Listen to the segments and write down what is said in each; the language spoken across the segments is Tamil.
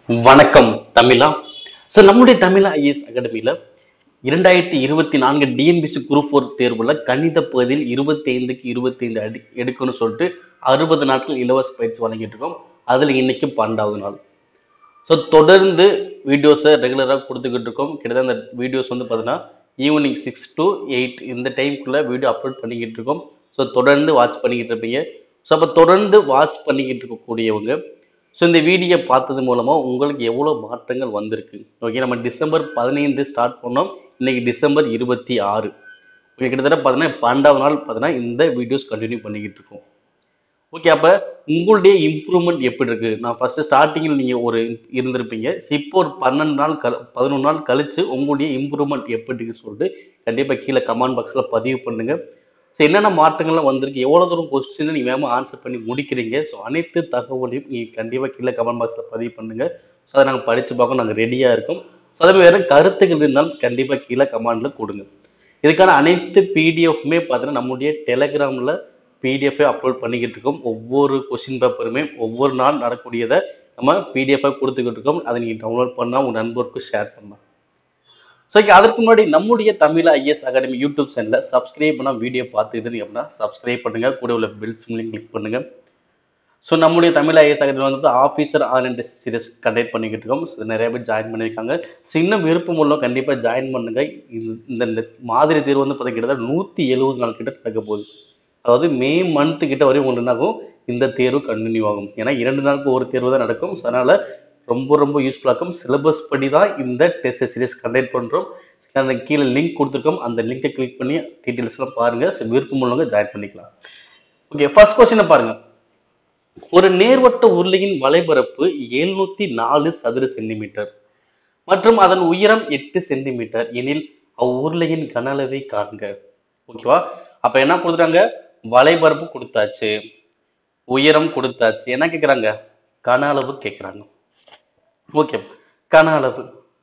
வணக்கம் தமிழா சார் நம்முடைய தமிழா ஐஏஎஸ் அகாடமியில் இரண்டாயிரத்தி இருபத்தி நான்கு டிஎன்பிசி குரூப் ஃபோர் தேர்வுல கணித பகுதியில் இருபத்தி ஐந்துக்கு இருபத்தி ஐந்து அடி எடுக்கணும்னு சொல்லிட்டு அறுபது நாட்கள் இலவச பயிற்சி வழங்கிட்டு இருக்கோம் அதில் இன்னைக்கு பன்னெண்டாவது நாள் ஸோ தொடர்ந்து வீடியோஸை ரெகுலராக கொடுத்துக்கிட்டு இருக்கோம் கிட்டத்தட்ட அந்த வீடியோஸ் வந்து பார்த்தீங்கன்னா ஈவினிங் சிக்ஸ் டு எயிட் இந்த டைம்குள்ளே வீடியோ அப்லோட் பண்ணிக்கிட்டு இருக்கோம் ஸோ தொடர்ந்து வாட்ச் பண்ணிக்கிட்டு இருப்பீங்க ஸோ அப்போ தொடர்ந்து வாட்ச் பண்ணிக்கிட்டு இருக்கக்கூடியவங்க ஸோ இந்த வீடியோ பார்த்தது மூலமாக உங்களுக்கு எவ்வளோ மாற்றங்கள் வந்திருக்கு ஓகே நம்ம டிசம்பர் பதினைந்து ஸ்டார்ட் பண்ணோம் இன்னைக்கு டிசம்பர் இருபத்தி ஆறு ஓகே கிட்டத்தட்ட பார்த்தீங்கன்னா பன்னெண்டாவது நாள் பார்த்தீங்கன்னா இந்த வீடியோஸ் கண்டினியூ பண்ணிக்கிட்டு இருக்கோம் ஓகே அப்போ உங்களுடைய இம்ப்ரூவ்மெண்ட் எப்படி இருக்கு நான் ஃபர்ஸ்ட் ஸ்டார்டிங்கில் நீங்கள் ஒரு இருந்திருப்பீங்க இப்போ ஒரு பன்னெண்டு நாள் கழ பதினொன்று நாள் கழிச்சு உங்களுடைய இம்ப்ரூவ்மெண்ட் எப்படி இருக்குன்னு சொல்லிட்டு கண்டிப்பாக கீழே கமெண்ட் பாக்ஸில் பதிவு பண்ணுங்க ஸோ என்னென்ன மாற்றங்கள்லாம் வந்திருக்கு எவ்வளோ தூரம் கொஸ்டின் நீங்கள் வேகமாக ஆன்சர் பண்ணி முடிக்கிறீங்க ஸோ அனைத்து தகவலையும் நீங்கள் கண்டிப்பாக கீழே கமெண்ட் பாக்ஸில் பதிவு பண்ணுங்க ஸோ அதை நாங்கள் படித்து பார்க்க நாங்கள் ரெடியாக இருக்கோம் ஸோ அதே வேறு கருத்துக்கள் இருந்தாலும் கண்டிப்பாக கீழே கமெண்டில் கொடுங்க இதுக்கான அனைத்து பிடிஎஃப்மே பார்த்தீங்கன்னா நம்முடைய டெலகிராமில் பிடிஎஃபே அப்லோட் பண்ணிக்கிட்டு இருக்கோம் ஒவ்வொரு கொஸ்டின் பேப்பருமே ஒவ்வொரு நாள் நடக்கூடியதை நம்ம பிடிஎஃபாக கொடுத்துக்கிட்டு இருக்கோம் அதை நீங்கள் டவுன்லோட் பண்ணால் உங்கள் நண்பருக்கு ஷேர் பண்ணலாம் ஸோ ஓகே அதற்கு முன்னாடி நம்முடைய தமிழ் ஐஎஸ் அகாடமி யூடியூப் சேனலில் சப்ஸ்கிரைப் பண்ணால் வீடியோ பார்த்துக்கிட்டு அப்படின்னா சப்ஸ்கிரைப் பண்ணுங்க கூட உள்ள பெல் சிம்லையும் கிளிக் பண்ணுங்க ஸோ நம்முடைய தமிழ் ஐஎஸ் அகாடமி வந்து officer are and series conduct பண்ணிக்கிட்டு இருக்கோம் ஸோ நிறைய பேர் ஜாயின் பண்ணியிருக்காங்க ஸோ இன்னும் விருப்பம் உள்ள கண்டிப்பாக ஜாயின் பண்ணுங்க இந்த- இந்த இந்த மாதிரி தேர்வு வந்து பார்த்தீங்கன்னா நூற்றி எழுபது நாள் கிட்ட நடக்க போகுது அதாவது மே மந்த் கிட்ட வரையும் உங்களுக்கு என்ன ஆகும் இந்த தேர்வு கண்டினியூ ஆகும் ஏன்னா இரண்டு நாளுக்கு ஒரு தேர்வு தான் நடக்கும் ஸோ அதனால ரொம்ப ரொம்ப யூஸ்ஃபுல்லாக இருக்கும் சிலபஸ் படி தான் இந்த டெஸ்ட் சீரிஸ் கண்டக்ட் பண்ணுறோம் அந்த கீழே லிங்க் கொடுத்துருக்கோம் அந்த லிங்கை கிளிக் பண்ணி டீட்டெயில்ஸ்லாம் பாருங்க ஸோ விருப்பம் உள்ளவங்க ஜாயின் பண்ணிக்கலாம் ஓகே ஃபர்ஸ்ட் கொஸ்டினை பாருங்க ஒரு நேர்வட்ட உருளையின் வலைபரப்பு எழுநூத்தி நாலு சதுர சென்டிமீட்டர் மற்றும் அதன் உயரம் எட்டு சென்டிமீட்டர் எனில் அவ்வுருளையின் கன அளவை காண்க ஓகேவா அப்ப என்ன கொடுக்குறாங்க வலைபரப்பு கொடுத்தாச்சு உயரம் கொடுத்தாச்சு என்ன கேக்குறாங்க கன அளவு கேக்குறாங்க ஓகே கன அளவு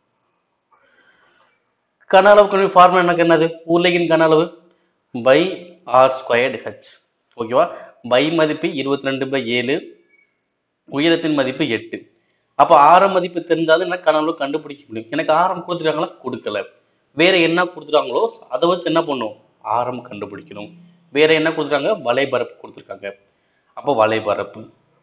கன அளவுக்கு ஃபார்முலா எனக்கு என்னது உருளையின் கன அளவு பை ஆர் ஸ்கொயர்டு ஹெச் ஓகேவா பை மதிப்பு இருபத்தி ரெண்டு பை ஏழு உயரத்தின் மதிப்பு எட்டு அப்போ ஆரம் மதிப்பு தெரிஞ்சாலும் என்ன கன அளவு கண்டுபிடிக்க முடியும் எனக்கு ஆரம் கொடுத்துருக்காங்களா கொடுக்கல வேற என்ன கொடுத்துருக்காங்களோ அதை வச்சு என்ன பண்ணும் ஆரம் கண்டுபிடிக்கணும் வேற என்ன கொடுத்துருக்காங்க வலைபரப்பு கொடுத்துருக்காங்க அப்போ வலைபரப்பு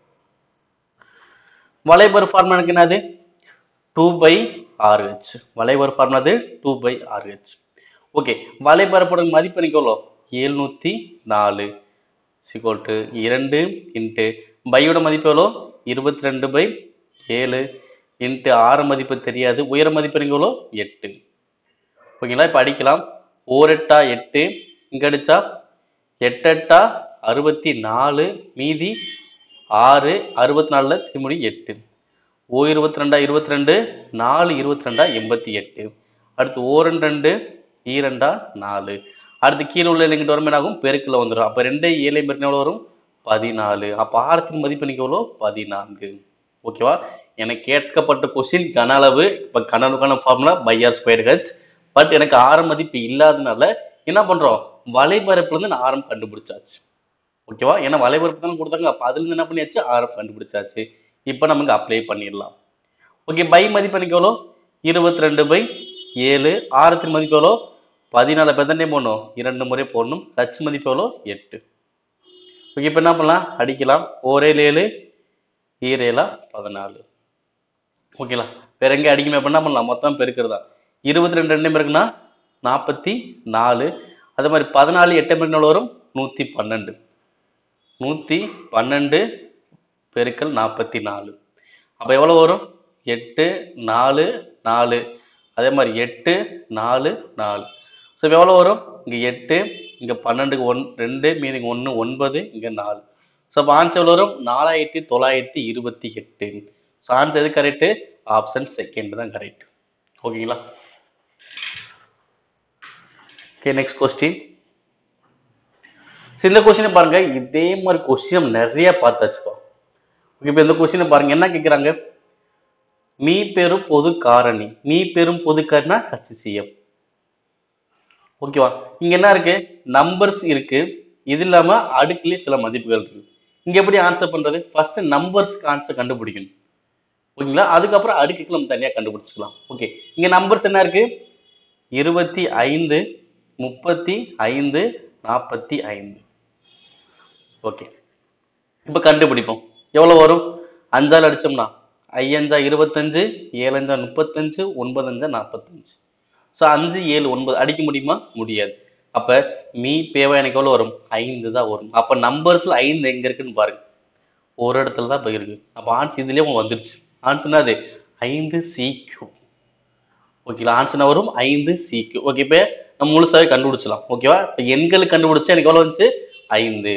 வலைபரப்பு ஃபார்முலா எனக்கு என்னது டூ பை ஆர்ஹெச் வலைபரப்பு formula two pi r h okay வலைபரப்போட மதிப்பு எனக்கு எவ்வளோ எழுநூத்தி நாலு சிகோல் டு இரண்டு இன்ட்டு பையோட மதிப்பு எவ்வளோ இருபத்தி ரெண்டு பை ஏழு இன்ட்டு ஆறு மதிப்பு தெரியாது உயர மதிப்பு எனக்கு எவ்வளோ எட்டு ஓகேங்களா இப்போ அடிக்கலாம் ஓரெட்டா எட்டு இங்கே அடிச்சா எட்டெட்டா அறுபத்தி நாலு மீதி ஆறு அறுபத்தி நாலில் திரும்பி எட்டு ஓ இருபத்தி ரெண்டா இருபத்தி ரெண்டு நாலு இருபத்தி ரெண்டா எண்பத்தி எட்டு அடுத்து ஓ ரெண்டு ரெண்டு ஈரெண்டா நாலு அடுத்து கீழே உள்ள இங்கிட்ட வரும் ஆகும் பெருக்கில் வந்துடும் அப்போ ரெண்டு ஏழை பெருக்கின எவ்வளோ வரும் பதினாலு அப்போ ஆரத்தின் மதிப்பு எனக்கு எவ்வளோ பதினான்கு ஓகேவா எனக்கு கேட்கப்பட்ட கொஸ்டின் கன அளவு இப்போ கன அளவுக்கான formula pi r square h but எனக்கு ஆரம் மதிப்பு இல்லாதனால என்ன பண்ணுறோம் வலைபரப்புலேருந்து நான் ஆரம் கண்டுபிடிச்சாச்சு ஓகேவா ஏன்னா வலைபரப்பு தானே கொடுத்தாங்க அப்போ அதுலேருந்து என்ன பண்ணியாச்சு ஆரம் கண்டுபிடிச்சாச்சு இப்போ நமக்கு அப்ளை பண்ணிடலாம் ஓகே பை மதிப்பு எனக்கு எவ்வளோ இருபத்தி ரெண்டு பை ஏழு ஆரத்தின் மதிப்பு எவ்வளோ பதினாலு பெத்தண்டே போடணும் இரண்டு முறை போடணும் ஹச் மதிப்பு எவ்வளோ எட்டு ஓகே இப்போ என்ன பண்ணலாம் அடிக்கலாம் ஓரேழு ஏழு ஈரேலா பதினாலு ஓகேங்களா வேற எங்கே அடிக்குமே அப்ப என்ன பண்ணலாம் மொத்தம் பெருக்கிறதா இருபத்தி ரெண்டு ரெண்டு பெருக்குன்னா நாற்பத்தி நாலு அதே மாதிரி பதினாலு எட்டு பெருக்கினால் வரும் நூற்றி பன்னெண்டு நூற்றி பன்னெண்டு பெருக்கல் நாற்பத்தி நாலு அப்போ எவ்வளோ வரும் எட்டு நாலு நாலு அதே மாதிரி எட்டு நாலு நாலு ஸோ இப்போ எவ்வளோ வரும் இங்கே எட்டு இங்கே பன்னெண்டுக்கு ஒன் ரெண்டு மீதி ஒன்று ஒன்பது இங்கே நாலு ஸோ அப்போ ஆன்சர் எவ்வளோ வரும் நாலாயிரத்தி தொள்ளாயிரத்தி இருபத்தி எட்டு ஸோ ஆன்சர் எது கரெக்டு ஆப்ஷன் செகண்ட் தான் கரெக்ட் ஓகேங்களா ஓகே நெக்ஸ்ட் கொஸ்டின் ஸோ இந்த கொஸ்டினை பாருங்க இதே மாதிரி கொஸ்டின் நிறைய பார்த்தாச்சுப்பா ஓகே இப்போ இந்த கொஸ்டினை பாருங்க என்ன கேட்குறாங்க மீ பெரும் பொது காரணி மீ பெரும் பொது காரணினா ஹச்சிசிஎம் ஓகேவா இங்க என்ன இருக்கு நம்பர்ஸ் இருக்கு இது இல்லாம அடுக்குலயே சில மதிப்புகள் இருக்கு இங்க எப்படி ஆன்சர் பண்றது ஃபர்ஸ்ட் நம்பர்ஸ்க்கு ஆன்சர் கண்டுபிடிக்கணும் ஓகேங்களா அதுக்கப்புறம் அடுக்குக்கு நம்ம தனியாக கண்டுபிடிச்சிக்கலாம் ஓகே இங்க நம்பர்ஸ் என்ன இருக்கு இருபத்தி ஐந்து முப்பத்தி ஐந்து நாற்பத்தி ஐந்து ஓகே இப்போ கண்டுபிடிப்போம் எவ்வளோ வரும் அஞ்சால் அடிச்சோம்னா ஐயஞ்சா இருபத்தஞ்சு ஏழஞ்சா முப்பத்தஞ்சு ஒன்பதஞ்சா நாற்பத்தஞ்சு ஸோ அஞ்சு ஏழு ஒன்பது அடிக்க முடியுமா முடியாது அப்போ மீ பேவா எனக்கு எவ்வளோ வரும் ஐந்து தான் வரும் அப்போ நம்பர்ஸில் ஐந்து எங்கே இருக்குன்னு பாருங்க ஒரு இடத்துல தான் இப்போ இருக்கு அப்போ ஆன்ஸ் இதுலேயே உங்களுக்கு வந்துருச்சு ஆன்ஸ் என்னது ஐந்து சிக்யூ ஓகேங்களா ஆன்ஸ் என்ன வரும் ஐந்து சிக்யூ ஓகே இப்போ நம்ம முழுசாவே கண்டுபிடிச்சலாம் ஓகேவா இப்போ எண்கள் கண்டுபிடிச்சா எனக்கு எவ்வளோ வந்துச்சு ஐந்து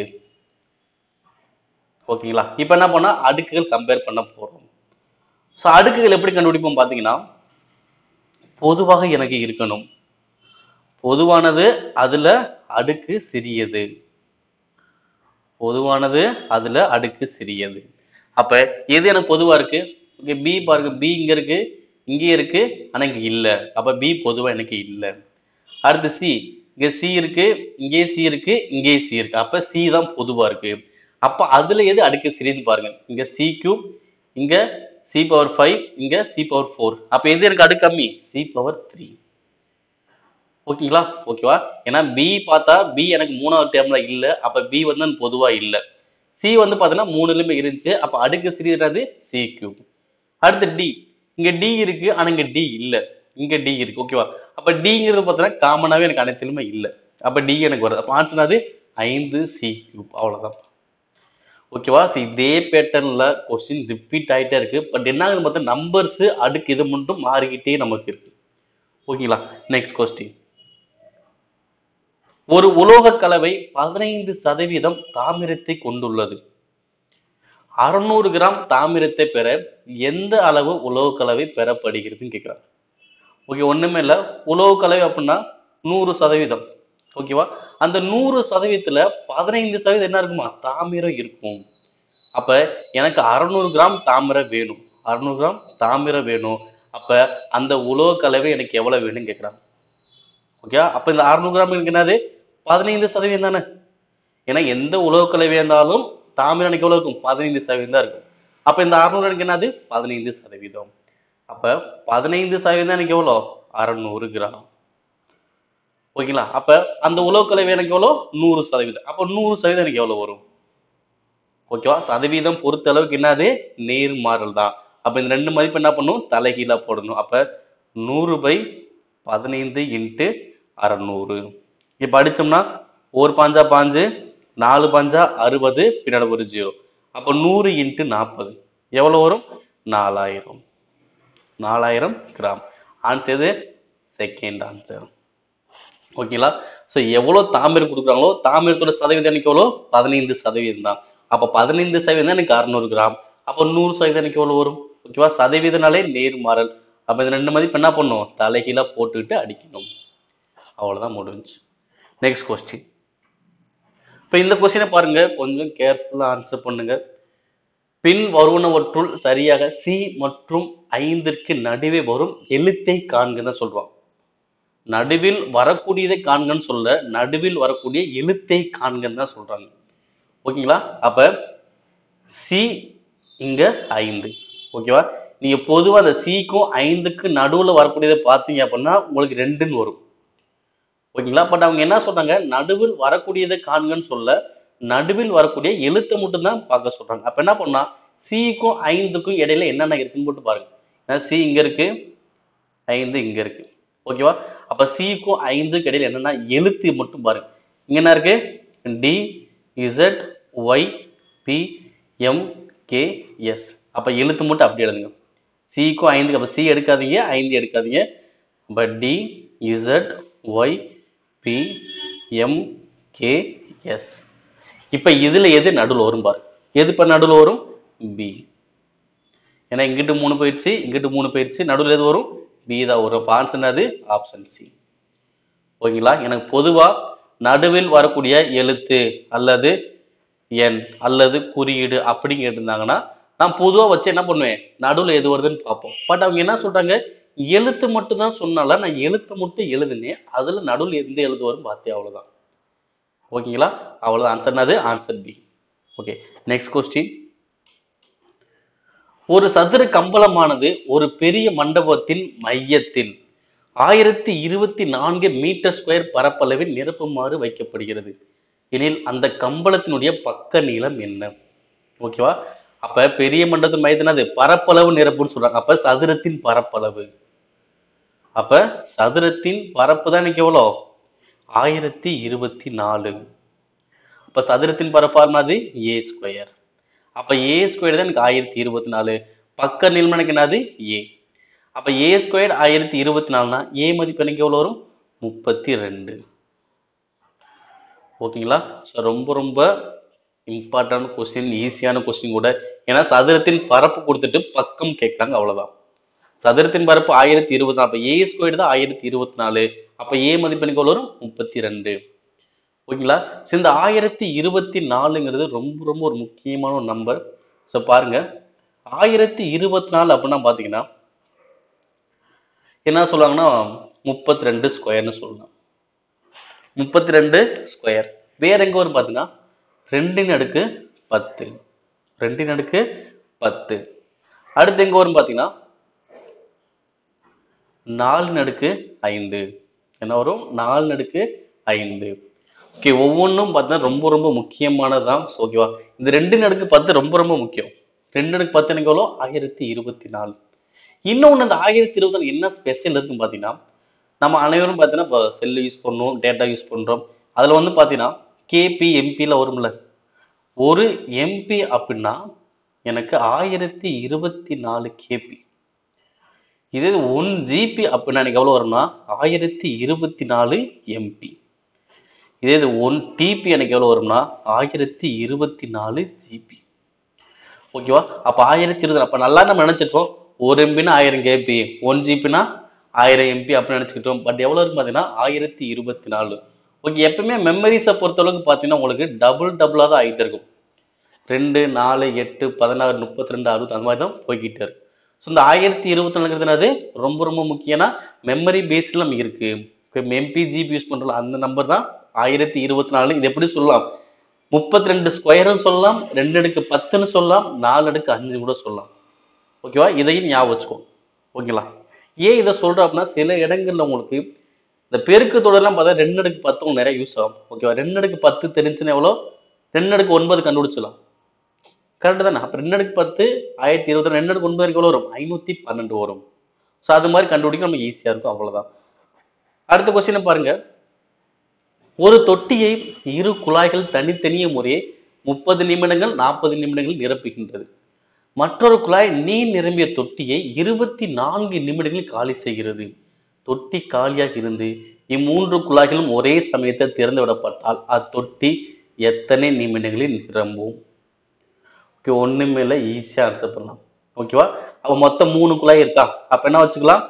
ஓகேங்களா இப்போ என்ன பண்ணா அடுக்குகள் கம்பேர் பண்ண போறோம் ஸோ அடுக்குகள் எப்படி கண்டுபிடிப்போம் பார்த்தீங்கன்னா பொதுவாக எனக்கு இருக்கணும் பொதுவானது அதுல அடுக்கு சிறியது பொதுவானது அதுல அடுக்கு சிறியது அப்ப எது எனக்கு பொதுவா இருக்கு ஓகே பி பாருங்க பி இங்க இருக்கு இங்கே இருக்கு ஆனா இங்க இல்ல அப்ப பி பொதுவா எனக்கு இல்ல அடுத்து சி இங்க சி இருக்கு இங்கே சி இருக்கு இங்கே சி இருக்கு அப்ப சி தான் பொதுவா இருக்கு அப்ப அதுல எது அடுக்கு சிறியது பாருங்க இங்க சி கியூப் இங்க சி பவர் ஃபைவ் இங்க சி பவர் ஃபோர் அப்ப எது எனக்கு அடுக்கு கம்மி சி பவர் த்ரீ ஓகேங்களா ஓகேவா ஏன்னா பி பார்த்தா பி எனக்கு மூணாவது டேர்ம்ல இல்ல அப்ப பி வந்து எனக்கு பொதுவா இல்ல சி வந்து பாத்தீங்கன்னா மூணுலயுமே இருந்துச்சு அப்ப அடுக்கு சிறியது சி கியூப் அடுத்து டி இங்க டி இருக்கு ஆனா இங்க டி இல்ல இங்க டி இருக்கு ஓகேவா அப்ப டிங்கிறது பார்த்தீங்கன்னா காமனாவே எனக்கு அனைத்திலுமே இல்ல அப்ப டி எனக்கு வருது அப்ப ஆன்சர் அது ஐந்து சி கியூப் அவ்வளவுதான் ஓகேவா ஸோ இதே பேட்டர்ன்ல கொஸ்டின் ரிப்பீட் ஆயிட்டே இருக்கு பட் என்ன ஆகுது பார்த்தா நம்பர்ஸ் அடுக்கு இது மட்டும் மாறிக்கிட்டே நமக்கு இருக்கு ஓகேங்களா நெக்ஸ்ட் கொஸ்டின் ஒரு உலோக கலவை பதினைந்து சதவீதம் தாமிரத்தை கொண்டுள்ளது அறுநூறு கிராம் தாமிரத்தை பெற எந்த அளவு உலோக கலவை பெறப்படுகிறதுன்னு கேட்குறாங்க ஓகே ஒண்ணுமே இல்லை உலோக கலவை அப்படின்னா நூறு சதவீதம் ஓகேவா அந்த நூறு சதவீதத்துல பதினைந்து சதவீதம் என்ன இருக்குமா தாமிரம் இருக்கும் அப்ப எனக்கு அறுநூறு கிராம் தாமிரம் வேணும் அறுநூறு கிராம் தாமிரம் வேணும் அப்ப அந்த உலோக கலவை எனக்கு எவ்வளவு வேணும்னு கேட்குறாங்க ஓகே அப்ப இந்த அறுநூறு கிராம் எனக்கு என்னது பதினைந்து சதவீதம் தானே ஏன்னா எந்த உலோக கலவையா இருந்தாலும் தாமிரம் எனக்கு எவ்வளவு இருக்கும் பதினைந்து சதவீதம் தான் இருக்கும் அப்ப இந்த அறுநூறு எனக்கு என்னது பதினைந்து சதவீதம் அப்ப பதினைந்து சதவீதம் எனக்கு எவ்வளோ அறுநூறு கிராம் ஓகேங்களா அப்ப அந்த உலோக கலவை எனக்கு எவ்வளோ நூறு சதவீதம் அப்ப நூறு சதவீதம் எனக்கு எவ்வளவு வரும் ஓகேவா சதவீதம் பொறுத்த அளவுக்கு என்னது நேர்மாறல் தான் அப்ப இந்த ரெண்டு மதிப்பு என்ன பண்ணும் தலைகீழா போடணும் அப்ப நூறு பை பதினைந்து இன்ட்டு அறநூறு இப்ப அடிச்சோம்னா ஒரு பாஞ்சா பாஞ்சு நாலு பாஞ்சா அறுபது பின்னாடி ஒரு ஜீரோ அப்ப நூறு இன்ட்டு நாற்பது எவ்வளவு வரும் நாலாயிரம் நாலாயிரம் கிராம் ஆன்சர் எது செகண்ட் ஆன்சர் ஓகேங்களா ஸோ எவ்வளோ தாமிரம் கொடுக்குறாங்களோ தாமிரத்தோட சதவீதம் எனக்கு எவ்வளோ பதினைந்து சதவீதம் தான் அப்போ பதினைந்து சதவீதம் எனக்கு அறுநூறு கிராம் அப்போ நூறு சதவீதம் எனக்கு எவ்வளோ வரும் ஓகேவா சதவீதனாலே நேர்மாறல் அப்போ இந்த ரெண்டு மதிப்பு என்ன பண்ணும் தலைகீழா போட்டுக்கிட்டு அடிக்கணும் அவ்வளோதான் முடிஞ்சு நெக்ஸ்ட் கொஸ்டின் இப்போ இந்த கொஸ்டினை பாருங்க கொஞ்சம் கேர்ஃபுல்லாக ஆன்சர் பண்ணுங்க பின் வருவனவற்றுள் சரியாக சி மற்றும் ஐந்திற்கு நடுவே வரும் எழுத்தை காண்க தான் சொல்றோம் நடுவில் வரக்கூடியதை காண்கன்னு சொல்ல நடுவில் வரக்கூடிய எழுத்தை காண்கன்னு தான் சொல்றாங்க ஓகேங்களா அப்ப சி இங்க ஐந்து ஓகேவா நீங்க பொதுவா அந்த சிக்கும் ஐந்துக்கு நடுவுல வரக்கூடியதை பார்த்தீங்க அப்படின்னா உங்களுக்கு ரெண்டுன்னு வரும் ஓகேங்களா பட் அவங்க என்ன சொல்றாங்க நடுவில் வரக்கூடியதை காண்கன்னு சொல்ல நடுவில் வரக்கூடிய எழுத்தை மட்டும் தான் பார்க்க சொல்றாங்க அப்ப என்ன பண்ணா சிக்கும் ஐந்துக்கும் இடையில என்னென்ன இருக்குன்னு போட்டு பாருங்க சி இங்க இருக்கு ஐந்து இங்க இருக்கு ஓகேவா அப்ப சிக்கும் ஐந்துக்கு இடையில என்னன்னா எழுத்து மட்டும் பாருங்க இங்க என்ன இருக்கு D Z Y P M K S அப்ப எழுத்து மட்டும் அப்படி எழுதுங்க சிக்கும் ஐந்துக்கு அப்ப சி எடுக்காதீங்க ஐந்து எடுக்காதீங்க but D Z Y P M K S இப்ப இதுல எது நடுவில் வரும் பாரு எது இப்ப நடுவில் வரும் பி ஏன்னா இங்கிட்டு மூணு போயிடுச்சு இங்கிட்டு மூணு போயிடுச்சு நடுவில் எது வரும் பி தான் வரும் ஆன்சர் அது ஆப்ஷன் சி ஓகேங்களா எனக்கு பொதுவா நடுவில் வரக்கூடிய எழுத்து அல்லது எண் அல்லது குறியீடு அப்படி கேட்டிருந்தாங்கன்னா நான் பொதுவா வச்சு என்ன பண்ணுவேன் நடுவில் எது வருதுன்னு பார்ப்போம் பட் அவங்க என்ன சொல்றாங்க எழுத்து மட்டும் தான் சொன்னால நான் எழுத்து மட்டும் எழுதுனேன் அதுல நடுவில் எந்த எழுத்து வரும் பார்த்தே அவ்வளவுதான் ஓகேங்களா அவ்வளவு ஆன்சர் அது answer B okay next question ஒரு சதுர கம்பளமானது ஒரு பெரிய மண்டபத்தின் மையத்தில் ஆயிரத்தி இருபத்தி நான்கு மீட்டர் ஸ்கொயர் பரப்பளவில் நிரப்புமாறு வைக்கப்படுகிறது எனில் அந்த கம்பளத்தினுடைய பக்க நீளம் என்ன ஓகேவா அப்ப பெரிய மண்டபத்தின் மையத்தின் அது பரப்பளவு நிரப்புன்னு சொல்றாங்க அப்ப சதுரத்தின் பரப்பளவு அப்ப சதுரத்தின் பரப்பு தான் இன்னைக்கு எவ்வளோ ஆயிரத்தி இருபத்தி நாலு அப்ப சதுரத்தின் பரப்பானது ஏ ஸ்கொயர் அப்ப ஏ ஸ்கொயர் தான் எனக்கு ஆயிரத்தி இருபத்தி நாலு பக்க நீளம் எனக்கு என்னது ஏ அப்ப ஏ ஸ்கொயர் ஆயிரத்தி இருபத்தி நாலுனா ஏ மதிப்பு எனக்கு எவ்வளவு வரும் முப்பத்தி ரெண்டு ஓகேங்களா ஸோ ரொம்ப ரொம்ப இம்பார்ட்டன்ட் கொஸ்டின் ஈஸியான கொஸ்டின் கூட ஏன்னா சதுரத்தின் பரப்பு கொடுத்துட்டு பக்கம் கேட்குறாங்க அவ்வளவுதான் சதுரத்தின் பரப்பு ஆயிரத்தி இருபத்தி நாலு அப்ப ஏ ஸ்கொயர் தான் ஆயிரத்தி இருபத்தி நாலு அப்ப ஏ மதிப்பு எனக்கு எவ்வளவு வரும் முப்பத்தி ரெண்டு ஓகேங்களா ஸோ இந்த ஆயிரத்தி இருபத்தி நாலுங்கிறது ரொம்ப ரொம்ப ஒரு முக்கியமான ஒரு நம்பர் ஸோ பாருங்க ஆயிரத்தி இருபத்தி நாலு அப்படின்னா பார்த்தீங்கன்னா என்ன சொல்லுவாங்கன்னா முப்பத்தி ரெண்டு ஸ்கொயர்னு சொல்லலாம் முப்பத்தி ரெண்டு ஸ்கொயர் வேற எங்க வரும் பார்த்தீங்கன்னா ரெண்டின் அடுக்கு பத்து ரெண்டின் அடுக்கு பத்து அடுத்து எங்க வரும் பார்த்தீங்கன்னா நாலின் அடுக்கு ஐந்து என்ன வரும் நாலின் அடுக்கு ஐந்து ஓகே ஒவ்வொன்றும் பார்த்தீங்கன்னா ரொம்ப ரொம்ப முக்கியமானது தான் ஓகேவா இந்த ரெண்டு நடுக்கு பத்து ரொம்ப ரொம்ப முக்கியம் ரெண்டு நடுக்கு பத்து எனக்கு எவ்வளோ ஆயிரத்தி இருபத்தி நாலு இன்னொன்று இந்த ஆயிரத்தி இருபத்தி நாலு என்ன ஸ்பெஷல் இருக்குன்னு பார்த்தீங்கன்னா நம்ம அனைவரும் பார்த்தீங்கன்னா இப்போ செல்லு யூஸ் பண்ணுறோம் டேட்டா யூஸ் பண்ணுறோம் அதில் வந்து பார்த்தீங்கன்னா கேபி எம்பியில் வரும்ல ஒரு எம்பி அப்படின்னா எனக்கு ஆயிரத்தி இருபத்தி நாலு கேபி இதே ஒன் ஜிபி அப்படின்னா எனக்கு எவ்வளோ வரும்னா ஆயிரத்தி இருபத்தி நாலு எம்பி இதே இது ஒன் டிபி எனக்கு எவ்வளோ வரும்னா ஆயிரத்தி இருபத்தி நாலு ஜிபி ஓகேவா அப்போ ஆயிரத்தி இருபது அப்போ நல்லா நம்ம நினச்சிட்டோம் ஒரு எம்பினா ஆயிரம் கேபி ஒன் ஜிபினா ஆயிரம் எம்பி அப்படின்னு நினச்சிக்கிட்டோம் பட் எவ்வளோ இருக்கும் பார்த்தீங்கன்னா ஆயிரத்தி இருபத்தி நாலு ஓகே எப்பவுமே மெமரிஸை பொறுத்தளவுக்கு பார்த்தீங்கன்னா உங்களுக்கு டபுள் டபுளாக தான் ஆகிட்டு இருக்கும் ரெண்டு நாலு எட்டு பதினாறு முப்பத்தி ரெண்டு அறுபது அந்த மாதிரி தான் போய்கிட்டே இருக்கு ஸோ இந்த ஆயிரத்தி இருபத்தி நாலுங்கிறது என்னது ரொம்ப ரொம்ப முக்கியம்னா மெமரி பேஸில் நம்ம இருக்கு இப்போ எம்பி ஜிபி யூஸ் பண்ணுறோம் அந்த நம்பர் தான் ஆயிரத்தி இருபத்தி நாலு இது எப்படி சொல்லலாம் முப்பத்தி ரெண்டு ஸ்கொயர்னு சொல்லலாம் ரெண்டு அடுக்கு பத்துன்னு சொல்லலாம் நாலு அடுக்கு அஞ்சு கூட சொல்லலாம் ஓகேவா இதையும் ஞாபகம் வச்சுக்கோ ஓகேங்களா ஏன் இதை சொல்கிறோம் அப்படின்னா சில இடங்கள்ல உங்களுக்கு இந்த பெருக்கு தொடர்லாம் பார்த்தா ரெண்டு அடுக்கு பத்து உங்களுக்கு நிறைய யூஸ் ஆகும் ஓகேவா ரெண்டு அடுக்கு பத்து தெரிஞ்சுன்னா எவ்வளோ ரெண்டு அடுக்கு ஒன்பது கண்டுபிடிச்சலாம் கரெக்டு தானே அப்போ ரெண்டு அடுக்கு பத்து ஆயிரத்தி இருபத்தி ரெண்டு அடுக்கு ஒன்பது எவ்வளோ வரும் ஐநூற்றி பன்னெண்டு வரும் ஸோ அது மாதிரி கண்டுபிடிக்க நமக்கு ஈஸியாக இருக்கும் அவ்வளோதான் அடுத்த கொஸ்டினை பாருங்க ஒரு தொட்டியை இரு குழாய்கள் தனித்தனிய முறையே முப்பது நிமிடங்கள் நாற்பது நிமிடங்கள் நிரப்புகின்றது மற்றொரு குழாய் நீர் நிரம்பிய தொட்டியை இருபத்தி நான்கு நிமிடங்களில் காலி செய்கிறது தொட்டி காலியாக இருந்து இம்மூன்று குழாய்களும் ஒரே சமயத்தில் திறந்து விடப்பட்டால் அத்தொட்டி எத்தனை நிமிடங்களில் நிரம்பும் ஓகே ஒண்ணுமே இல்லை ஈஸியாக ஆன்சர் பண்ணலாம் ஓகேவா அப்போ மொத்தம் மூணு குழாய் இருக்கா அப்போ என்ன வச்சுக்கலாம்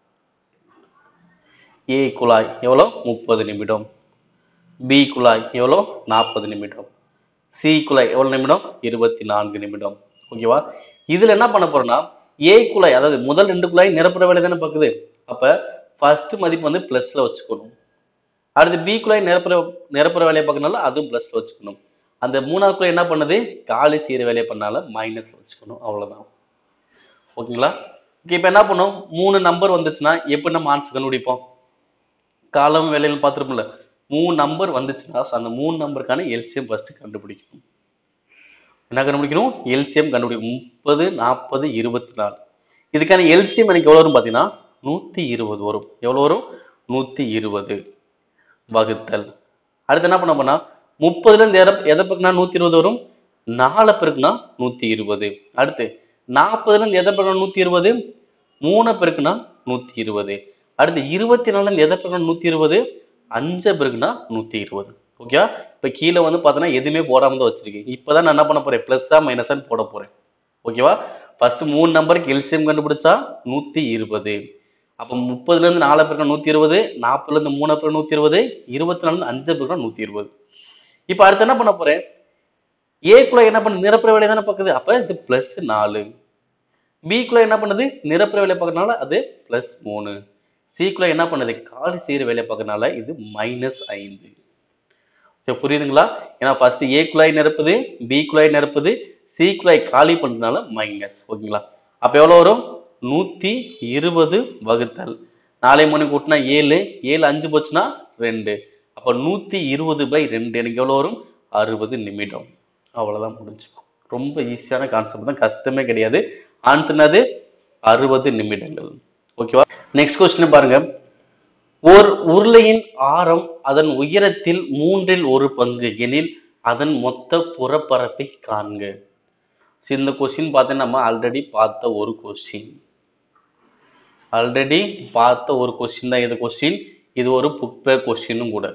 ஏ குழாய் எவ்வளோ முப்பது நிமிடம் பி குழாய் எவ்வளோ நாற்பது நிமிடம் சி குழாய் எவ்வளோ நிமிடம் இருபத்தி நான்கு நிமிடம் ஓகேவா இதுல என்ன பண்ண போறோம்னா ஏ குழாய் அதாவது முதல் ரெண்டு குழாய் நிரப்புற வேலை தானே பார்க்குது அப்ப ஃபர்ஸ்ட் மதிப்பு வந்து பிளஸ்ல வச்சுக்கணும் அடுத்து பி குழாய் நிரப்புற நிரப்புற வேலையை பார்க்கறனால அதுவும் பிளஸ்ல வச்சுக்கணும் அந்த மூணாவது குழாய் என்ன பண்ணுது காலி செய்யற வேலையை பண்ணால மைனஸ்ல வச்சுக்கணும் அவ்வளவுதான் ஓகேங்களா ஓகே இப்போ என்ன பண்ணும் மூணு நம்பர் வந்துச்சுன்னா எப்படி நம்ம ஆன்சர் கண்டுபிடிப்போம் காலம் வேலையில் பார்த்துருப்போம்ல மூணு நம்பர் வந்துச்சுன்னா so அந்த மூணு நம்பருக்கான எல்சிஎம் ஃபர்ஸ்ட் கண்டுபிடிக்கணும் என்ன கண்டுபிடிக்கணும் எல்சிஎம் கண்டுபிடிக்கணும் முப்பது நாற்பது இருபத்தி நாலு இதுக்கான எல்சிஎம் எனக்கு எவ்வளோ வரும் பார்த்தீங்கன்னா நூற்றி இருபது வரும் எவ்வளோ வரும் நூற்றி இருபது வகுத்தல் அடுத்து என்ன பண்ண போனா முப்பதுலேருந்து எதை எதை பெருக்குனா நூற்றி இருபது வரும் நாலு பெருக்குனா நூற்றி இருபது அடுத்து நாற்பதுலேருந்து எதை பெருக்குனா நூற்றி இருபது மூணை பெருக்குனா நூற்றி இருபது அடுத்து இருபத்தி நாலுலேருந்து எதை பெருக்குனா நூற்றி இருபது அஞ்சை பெருக்குனா நூற்றி இருபது ஓகே இப்போ கீழே வந்து பார்த்தோன்னா எதுவுமே போடாம தான் வச்சிருக்கேன் இப்போ தான் நான் என்ன பண்ண போறேன் ப்ளஸ்ஸா மைனஸான்னு போட போறேன் ஓகேவா ஃபர்ஸ்ட் மூணு நம்பருக்கு எல்சிஎம் கண்டுபிடிச்சா நூற்றி இருபது அப்போ முப்பதுலேருந்து நாலு பேருக்கு நூற்றி இருபது நாற்பதுலேருந்து மூணு பேருக்கு நூற்றி இருபது இருபத்தி நாலுலேருந்து அஞ்சு பேருக்கு நூற்றி இருபது இப்போ அடுத்து என்ன பண்ண போறேன் ஏக்குள்ள என்ன பண்ணு நிரப்புற வேலையை தானே பார்க்குது அப்போ இது ப்ளஸ் நாலு பிக்குள்ள என்ன பண்ணுது நிரப்புற வேலையை பார்க்கறதுனால அது ப்ளஸ் மூணு சிக்குள்ள என்ன பண்ணுது காலி செய்கிற வேலையை பார்க்கறதுனால இது மைனஸ் ஐந்து ஓகே புரியுதுங்களா ஏன்னா ஃபர்ஸ்ட் ஏ குழாய் நிரப்புது பி குழாய் நிரப்புது சீக்குலாய் காலி பண்றதுனால மைனஸ் ஓகேங்களா அப்ப எவ்வளவு வரும் நூத்தி இருபது வகுத்தல் நாளை மணி கூட்டினா ஏழு ஏழு அஞ்சு போச்சுன்னா ரெண்டு அப்ப நூத்தி இருபது பை ரெண்டு எனக்கு எவ்வளவு வரும் அறுபது நிமிடம் அவ்வளவுதான் முடிஞ்சுக்கும் ரொம்ப ஈஸியான கான்செப்ட் தான் கஷ்டமே கிடையாது ஆன்சர் என்னது அறுபது நிமிடங்கள் ஓகேவா நெக்ஸ்ட் கொஸ்டின் பாருங்க ஓர் உருளையின் ஆரம் அதன் உயரத்தில் மூன்றில் ஒரு பங்கு எனில் அதன் மொத்த புறப்பரப்பை காண்க So, இந்த கொஸ்டின் பார்த்தீங்கன்னா நம்ம ஆல்ரெடி பார்த்த ஒரு கொஸ்டின் ஆல்ரெடி பார்த்த ஒரு கொஸ்டின் தான் இது கொஸ்டின் இது ஒரு புக் பேக் கொஸ்டினும் கூட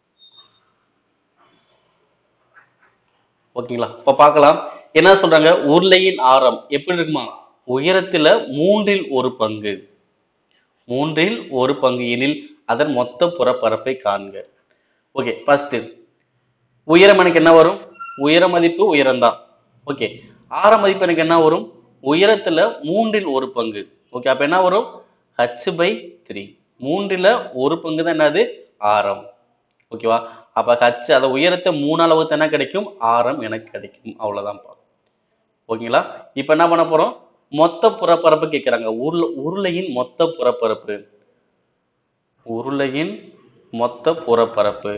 ஓகேங்களா இப்ப பார்க்கலாம் என்ன சொல்றாங்க உருளையின் ஆரம் எப்படி இருக்குமா உயரத்துல மூன்றில் ஒரு பங்கு மூன்றில் ஒரு பங்கு எனில் அதன் மொத்த புறப்பரப்பை காண்க ஓகே ஃபர்ஸ்ட் உயரம் எனக்கு என்ன வரும் உயர மதிப்பு உயரம்தான் ஓகே ஆர மதிப்பு எனக்கு என்ன வரும் உயரத்துல மூன்றில் ஒரு பங்கு ஓகே அப்ப என்ன வரும் ஹச் பை த்ரீ மூன்றில் ஒரு பங்கு தான் என்னது ஆரம் ஓகேவா அப்ப ஹச் அதை உயரத்தை மூணு அளவுக்கு என்ன கிடைக்கும் ஆரம் எனக்கு கிடைக்கும் அவ்வளவுதான் ஓகேங்களா இப்ப என்ன பண்ண போறோம் மொத்த புறப்பரப்பு கேட்கிறாங்க உருளை உருளையின் மொத்த புறப்பரப்பு உருளையின் மொத்த புறப்பரப்பு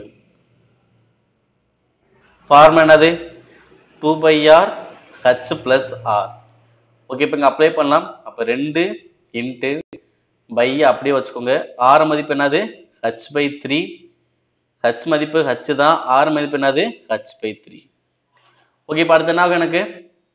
ஃபார்ம் என்னது two pi r h plus r okay இப்போ இங்கே அப்ளை பண்ணலாம் அப்போ ரெண்டு இன்ட்டு பை அப்படியே வச்சுக்கோங்க ஆர் மதிப்பு என்னது ஹச் பை த்ரீ ஹச் மதிப்பு ஹச் தான் ஆர் மதிப்பு என்னது ஹச் பை த்ரீ ஓகே இப்போ அடுத்து என்ன ஆகும் எனக்கு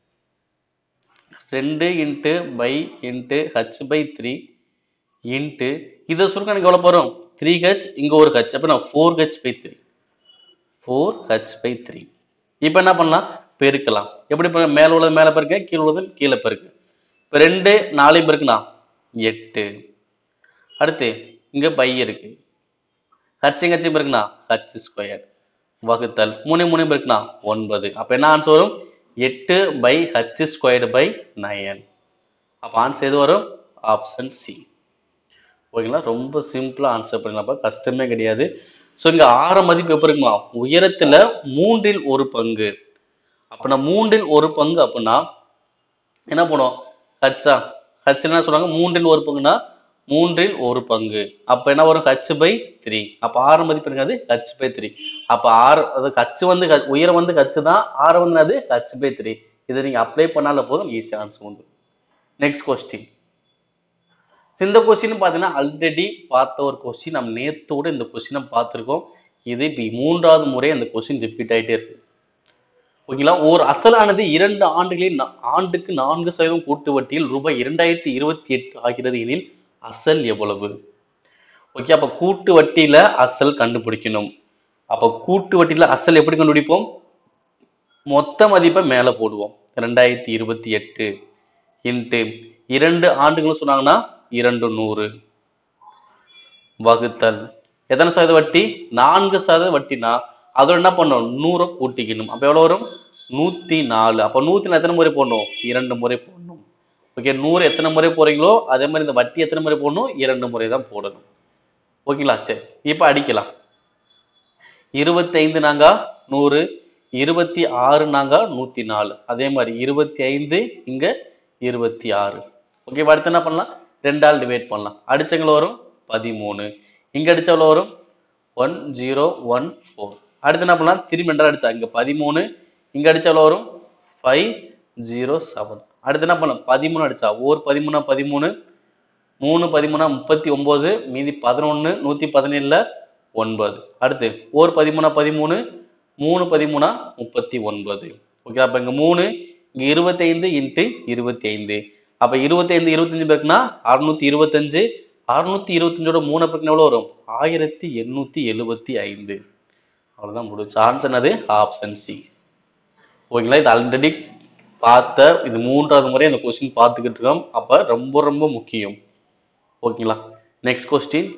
ரெண்டு into pi into h by three into இதை சுருக்கம் எனக்கு எவ்வளோ போகிறோம் த்ரீ ஹெச் இங்கே ஒரு ஹெச் அப்போ நான் four h by three four h by three இப்போ என்ன பண்ணலாம் பெருக்கலாம் எப்படி பண்ண மேலே உள்ளது மேலே பெருக்க கீழே உள்ளது கீழே பெருக்கு இப்போ ரெண்டு நாலு பெருக்குனா எட்டு அடுத்து இங்கே பை இருக்கு ஹச்சு ஹச்சு பெருக்குனா ஹச் ஸ்கொயர் வகுத்தல் மூணு மூணு பெருக்குனா ஒன்பது அப்போ என்ன ஆன்சர் வரும் எட்டு pi h squared by nine அப்போ ஆன்சர் எது வரும் ஆப்ஷன் சி ஓகேங்களா ரொம்ப சிம்பிளாக ஆன்சர் பண்ணலாம்ப்பா கஷ்டமே கிடையாது ஸோ இங்கே ஆற மதிப்பு எப்படி இருக்குமா உயரத்துல மூன்றில் ஒரு பங்கு அப்போ நான் மூன்றில் ஒரு பங்கு அப்படின்னா என்ன பண்ணுவோம் ஹச்சா ஹச் என்ன சொல்றாங்க மூன்றில் ஒரு பங்குனா மூன்றில் ஒரு பங்கு அப்போ என்ன வரும் ஹச் பை த்ரீ அப்போ ஆறு மதிப்பு இருக்காது ஹச் பை த்ரீ அப்போ ஆறு அது ஹச் வந்து க- உயரம் வந்து ஹச் தான் ஆறு வந்து அது ஹச் பை த்ரீ இதை நீங்கள் அப்ளை பண்ணால போதும் ஈஸி ஆன்சர் வந்து நெக்ஸ்ட் கொஸ்டின் இந்த கொஸ்டின் பார்த்தீங்கன்னா ஆல்ரெடி பார்த்த ஒரு கொஸ்டின் நம்ம நேத்தோட இந்த கொஸ்டினை பார்த்துருக்கோம் இது இப்போ மூன்றாவது முறை அந்த கொஸ்டின் ரிப்பீட் ஆயிட்டே இருக்கு ஓகேங்களா ஒரு அசலானது இரண்டு ஆண்டுகளில் நா- ஆண்டுக்கு நான்கு சதவீதம் கூட்டு வட்டியில் ரூபாய் இரண்டாயிரத்தி இருபத்தி எட்டு ஆகிறது எனில் அசல் எவ்வளவு ஓகே அப்ப கூட்டு வட்டியில அசல் கண்டுபிடிக்கணும் அப்ப கூட்டு வட்டியில அசல் எப்படி கண்டுபிடிப்போம் மொத்த மதிப்பை மேல போடுவோம் ரெண்டாயிரத்தி இருபத்தி எட்டு இன்ட்டு இரண்டு ஆண்டுகள் சொன்னாங்கன்னா இரண்டு நூறு வகுத்தல் எத்தனை சதவீத வட்டி நான்கு சதவீத வட்டினா அதோட என்ன பண்ணணும் நூறை கூட்டிக்கணும் அப்ப எவ்வளவு வரும் நூத்தி நாலு அப்ப நூத்தி நாலு எத்தனை முறை போடணும் இரண்டு முறை போடணும் ஓகே நூறு எத்தனை முறை போறீங்களோ அதே மாதிரி இந்த வட்டி எத்தனை முறை போடணும் இரண்டு முறை தான் போடணும் ஓகேங்களா சரி இப்ப அடிக்கலாம் இருபத்தைந்து நாங்க நூறு இருபத்தி ஆறு நாங்க நூத்தி நாலு அதே மாதிரி இருபத்தி ஐந்து இங்க இருபத்தி ஆறு ஓகே அடுத்து என்ன பண்ணலாம் ரெண்டால் டிவைட் பண்ணலாம் அடிச்சவங்கள வரும் பதிமூணு இங்க அடிச்சவள வரும் ஒன் ஜீரோ ஒன் ஃபோர் அடுத்து என்ன பண்ணலாம் திரும்பி ரெண்டால் அடிச்சா இங்க பதிமூணு இங்க அடிச்சவள வரும் ஃபைவ் ஜீரோ செவன் அடுத்து என்ன பண்ணலாம் பதிமூணு அடிச்சா ஓர் பதிமூணா பதிமூணு மூணு பதிமூணா முப்பத்தி ஒன்பது மீதி பதினொன்னு நூத்தி பதினேழுல ஒன்பது அடுத்து ஓர் பதிமூணா பதிமூணு மூணு பதிமூணா முப்பத்தி ஒன்பது ஓகே அப்ப இங்க மூணு இங்க இருபத்தைந்து இன்ட்டு இருபத்தி ஐந்து அப்ப இருபத்தைந்து இருபத்தஞ்சு பேருக்குன்னா அறுநூத்தி இருபத்தஞ்சு அறுநூத்தி இருபத்தஞ்சோட மூணு பேருக்கு எவ்வளவு வரும் ஆயிரத்தி எண்ணூத்தி எழுபத்தி ஐந்து அவ்வளவுதான் முடிச்சு ஆன்சர் என்னது ஆப்ஷன் சி ஓகேங்களா இது ஆல்ரெடி பார்த்த இது மூன்றாவது முறை இந்த கொஸ்டின் பார்த்துக்கிட்டு இருக்கோம் அப்ப ரொம்ப ரொம்ப முக்கியம் ஓகேங்களா நெக்ஸ்ட் கொஸ்டின்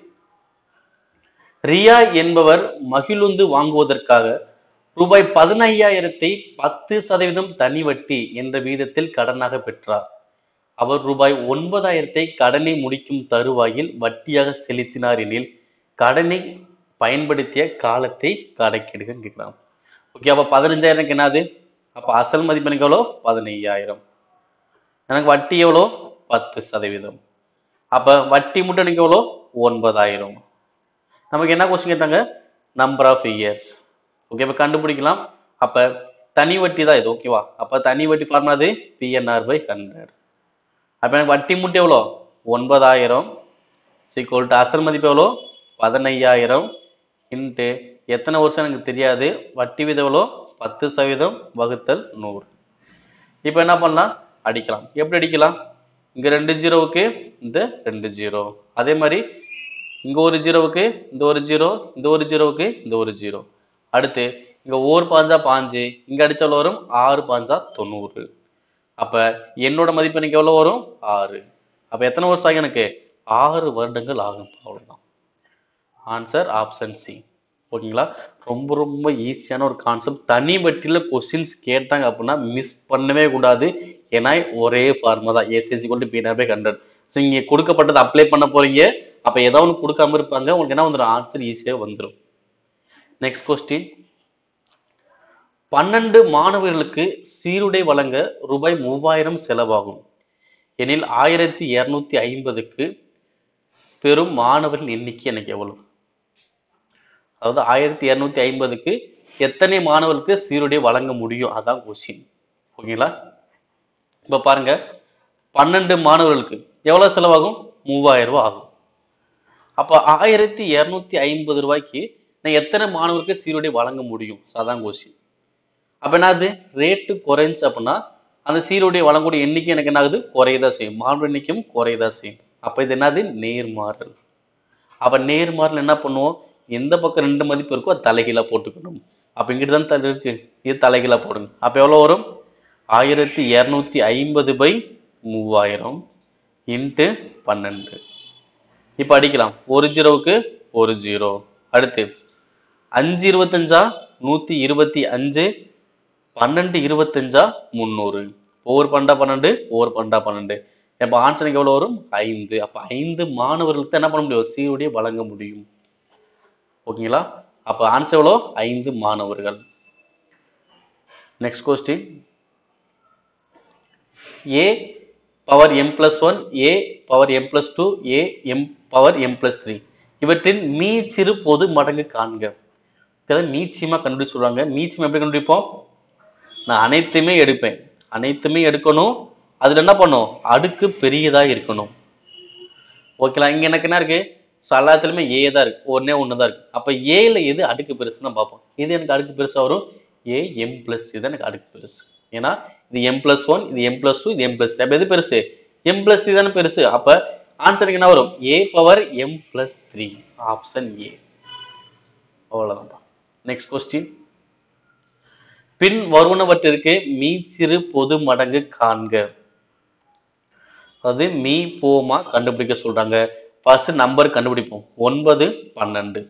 ரியா என்பவர் மகிழுந்து வாங்குவதற்காக ரூபாய் பதினையாயிரத்தை பத்து சதவீதம் தனி வட்டி என்ற வீதத்தில் கடனாக பெற்றார் அவர் ரூபாய் ஒன்பதாயிரத்தை கடனை முடிக்கும் தருவாயில் வட்டியாக செலுத்தினார் எனில் கடனை பயன்படுத்திய காலத்தை கணக்கெடுக்க கேட்கலாம் ஓகே அப்ப பதினஞ்சாயிரம் என்னது அப்போ அசல் மதிப்பு எனக்கு எவ்வளோ பதினையாயிரம் எனக்கு வட்டி எவ்வளோ பத்து சதவீதம் அப்போ வட்டி மட்டும் எனக்கு எவ்வளோ ஒன்பதாயிரம் நமக்கு என்ன கொஸ்டின் கேட்டாங்க நம்பர் ஆஃப் இயர்ஸ் ஓகே இப்போ கண்டுபிடிக்கலாம் அப்போ தனி வட்டி தான் இது ஓகேவா அப்போ தனி வட்டி ஃபார்முலா அது பிஎன்ஆர் பை ஹண்ட்ரட் அப்போ எனக்கு வட்டி மட்டும் எவ்வளோ ஒன்பதாயிரம் சீக்வல் டு அசல் மதிப்பு எவ்வளோ பதினையாயிரம் இன்ட்டு எத்தனை வருஷம் எனக்கு தெரியாது வட்டி விதம் எவ்வளோ பத்து சதவீதம் வகுத்தல் நூறு இப்போ என்ன பண்ணலாம் அடிக்கலாம் எப்படி அடிக்கலாம் இங்க ரெண்டு ஜீரோவுக்கு இந்த ரெண்டு ஜீரோ அதே மாதிரி இங்க ஒரு ஜீரோவுக்கு இந்த ஒரு ஜீரோ இந்த ஒரு ஜீரோவுக்கு இந்த ஒரு ஜீரோ அடுத்து இங்க ஓர் பாஞ்சா பாஞ்சு இங்க அடிச்சால் வரும் ஆறு பாஞ்சா தொண்ணூறு அப்ப என்னோட மதிப்பு எனக்கு எவ்வளவு வரும் ஆறு அப்ப எத்தனை வருஷம் ஆகும் எனக்கு ஆறு வருடங்கள் ஆகும் அவ்வளவுதான் ஆன்சர் ஆப்ஷன் சி ஓகேங்களா ரொம்ப ரொம்ப ஈஸியான ஒரு கான்செப்ட் தனி வட்டியில் கொஸ்டின்ஸ் கேட்டாங்க அப்படின்னா மிஸ் பண்ணவே கூடாது ஏன்னா ஒரே ஃபார்மா தான் ஏசிஎஸ்சி கொண்டு பினாபே ஹண்ட்ரட் ஸோ இங்கே கொடுக்கப்பட்டதை அப்ளை பண்ண போறீங்க அப்போ ஏதோ ஒன்று கொடுக்காம இருப்பாங்க உங்களுக்கு என்ன வந்துடும் ஆன்சர் ஈஸியாக வந்துடும் நெக்ஸ்ட் கொஸ்டின் பன்னெண்டு மாணவர்களுக்கு சீருடை வழங்க ரூபாய் மூவாயிரம் செலவாகும் எனில் ஆயிரத்தி இருநூத்தி ஐம்பதுக்கு பெரும் மாணவர்கள் எண்ணிக்கை எனக்கு எவ்வளவு அதாவது ஆயிரத்தி இருநூத்தி ஐம்பதுக்கு எத்தனை மாணவர்களுக்கு சீருடை வழங்க முடியும் அதான் கொஸ்டின் ஓகேங்களா இப்ப பாருங்க பன்னெண்டு மாணவர்களுக்கு எவ்வளவு செலவாகும் மூவாயிரம் ரூபாய் ஆகும் அப்ப ஆயிரத்தி இருநூத்தி ஐம்பது ரூபாய்க்கு நான் எத்தனை மாணவர்களுக்கு சீருடை வழங்க முடியும் So, அதான் கொஸ்டின் அப்ப என்னது ரேட்டு குறைஞ்சு அப்படின்னா அந்த சீருடை வழங்கக்கூடிய எண்ணிக்கை எனக்கு என்ன ஆகுது குறையதான் செய்யும் மாணவர் எண்ணிக்கையும் குறையதான் செய்யும் அப்ப இது என்னது நேர்மாறல் அப்ப நேர்மாறல் என்ன பண்ணுவோம் எந்த பக்கம் ரெண்டு மதிப்பு இருக்கோ அது தலைகீழா போட்டுக்கணும் அப்ப இங்கிட்டு தான் தலை இருக்கு இது தலைகீழா போடுங்க அப்ப எவ்வளவு வரும் ஆயிரத்தி இருநூத்தி ஐம்பது பை மூவாயிரம் இன்ட்டு பன்னெண்டு இப்ப அடிக்கலாம் ஒரு ஜீரோவுக்கு ஒரு ஜீரோ அடுத்து அஞ்சு இருபத்தஞ்சா நூத்தி இருபத்தி அஞ்சு பன்னெண்டு இருபத்தஞ்சா முந்நூறு ஒவ்வொரு பன்னெண்டா பன்னெண்டு ஒவ்வொரு பன்னெண்டா பன்னெண்டு இப்போ ஆன்சருக்கு எவ்வளவு வரும் ஐந்து அப்ப ஐந்து மாணவர்களுக்கு தான் என்ன பண்ண முடியும் சீருடைய வழங்க முடியும் ஓகேங்களா அப்ப ஆன்சர் எவ்வளோ ஐந்து மாணவர்கள் next question a power m plus one a power m plus two a m power m plus three இவற்றின் மீச்சிறு பொது மடங்கு காண்க இதை மீச்சியமா கண்டுபிடிச்சு சொல்றாங்க மீச்சியம் எப்படி கண்டுபிடிப்போம் நான் அனைத்துமே எடுப்பேன் அனைத்துமே எடுக்கணும் அதுல என்ன பண்ணும் அடுக்கு பெரியதா இருக்கணும் ஓகேங்களா இங்க எனக்கு என்ன இருக்கு ஸோ எல்லாத்துலயுமே ஏ தான் இருக்கு ஒன்னே ஒன்று தான் இருக்கு அப்ப ஏல எது அடுக்கு பெருசுன்னு தான் பார்ப்போம் இது எனக்கு அடுக்கு பெருசா வரும் ஏ எம் பிளஸ் இது எனக்கு அடுக்கு பெருசு ஏன்னா இது எம் பிளஸ் ஒன் இது எம் பிளஸ் டூ இது எம் பிளஸ் அப்ப எது பெருசு எம் பிளஸ் த்ரீ தானே பெருசு அப்ப ஆன்சருக்கு என்ன வரும் a power m plus three option a அவ்வளவுதான் நெக்ஸ்ட் கொஸ்டின் பின் வருவனவற்றிற்கு மீச்சிறு பொது மடங்கு காண்க அது மீ போமா கண்டுபிடிக்க சொல்றாங்க ஃபர்ஸ்ட் நம்பர் கண்டுபிடிப்போம் ஒன்பது பன்னெண்டு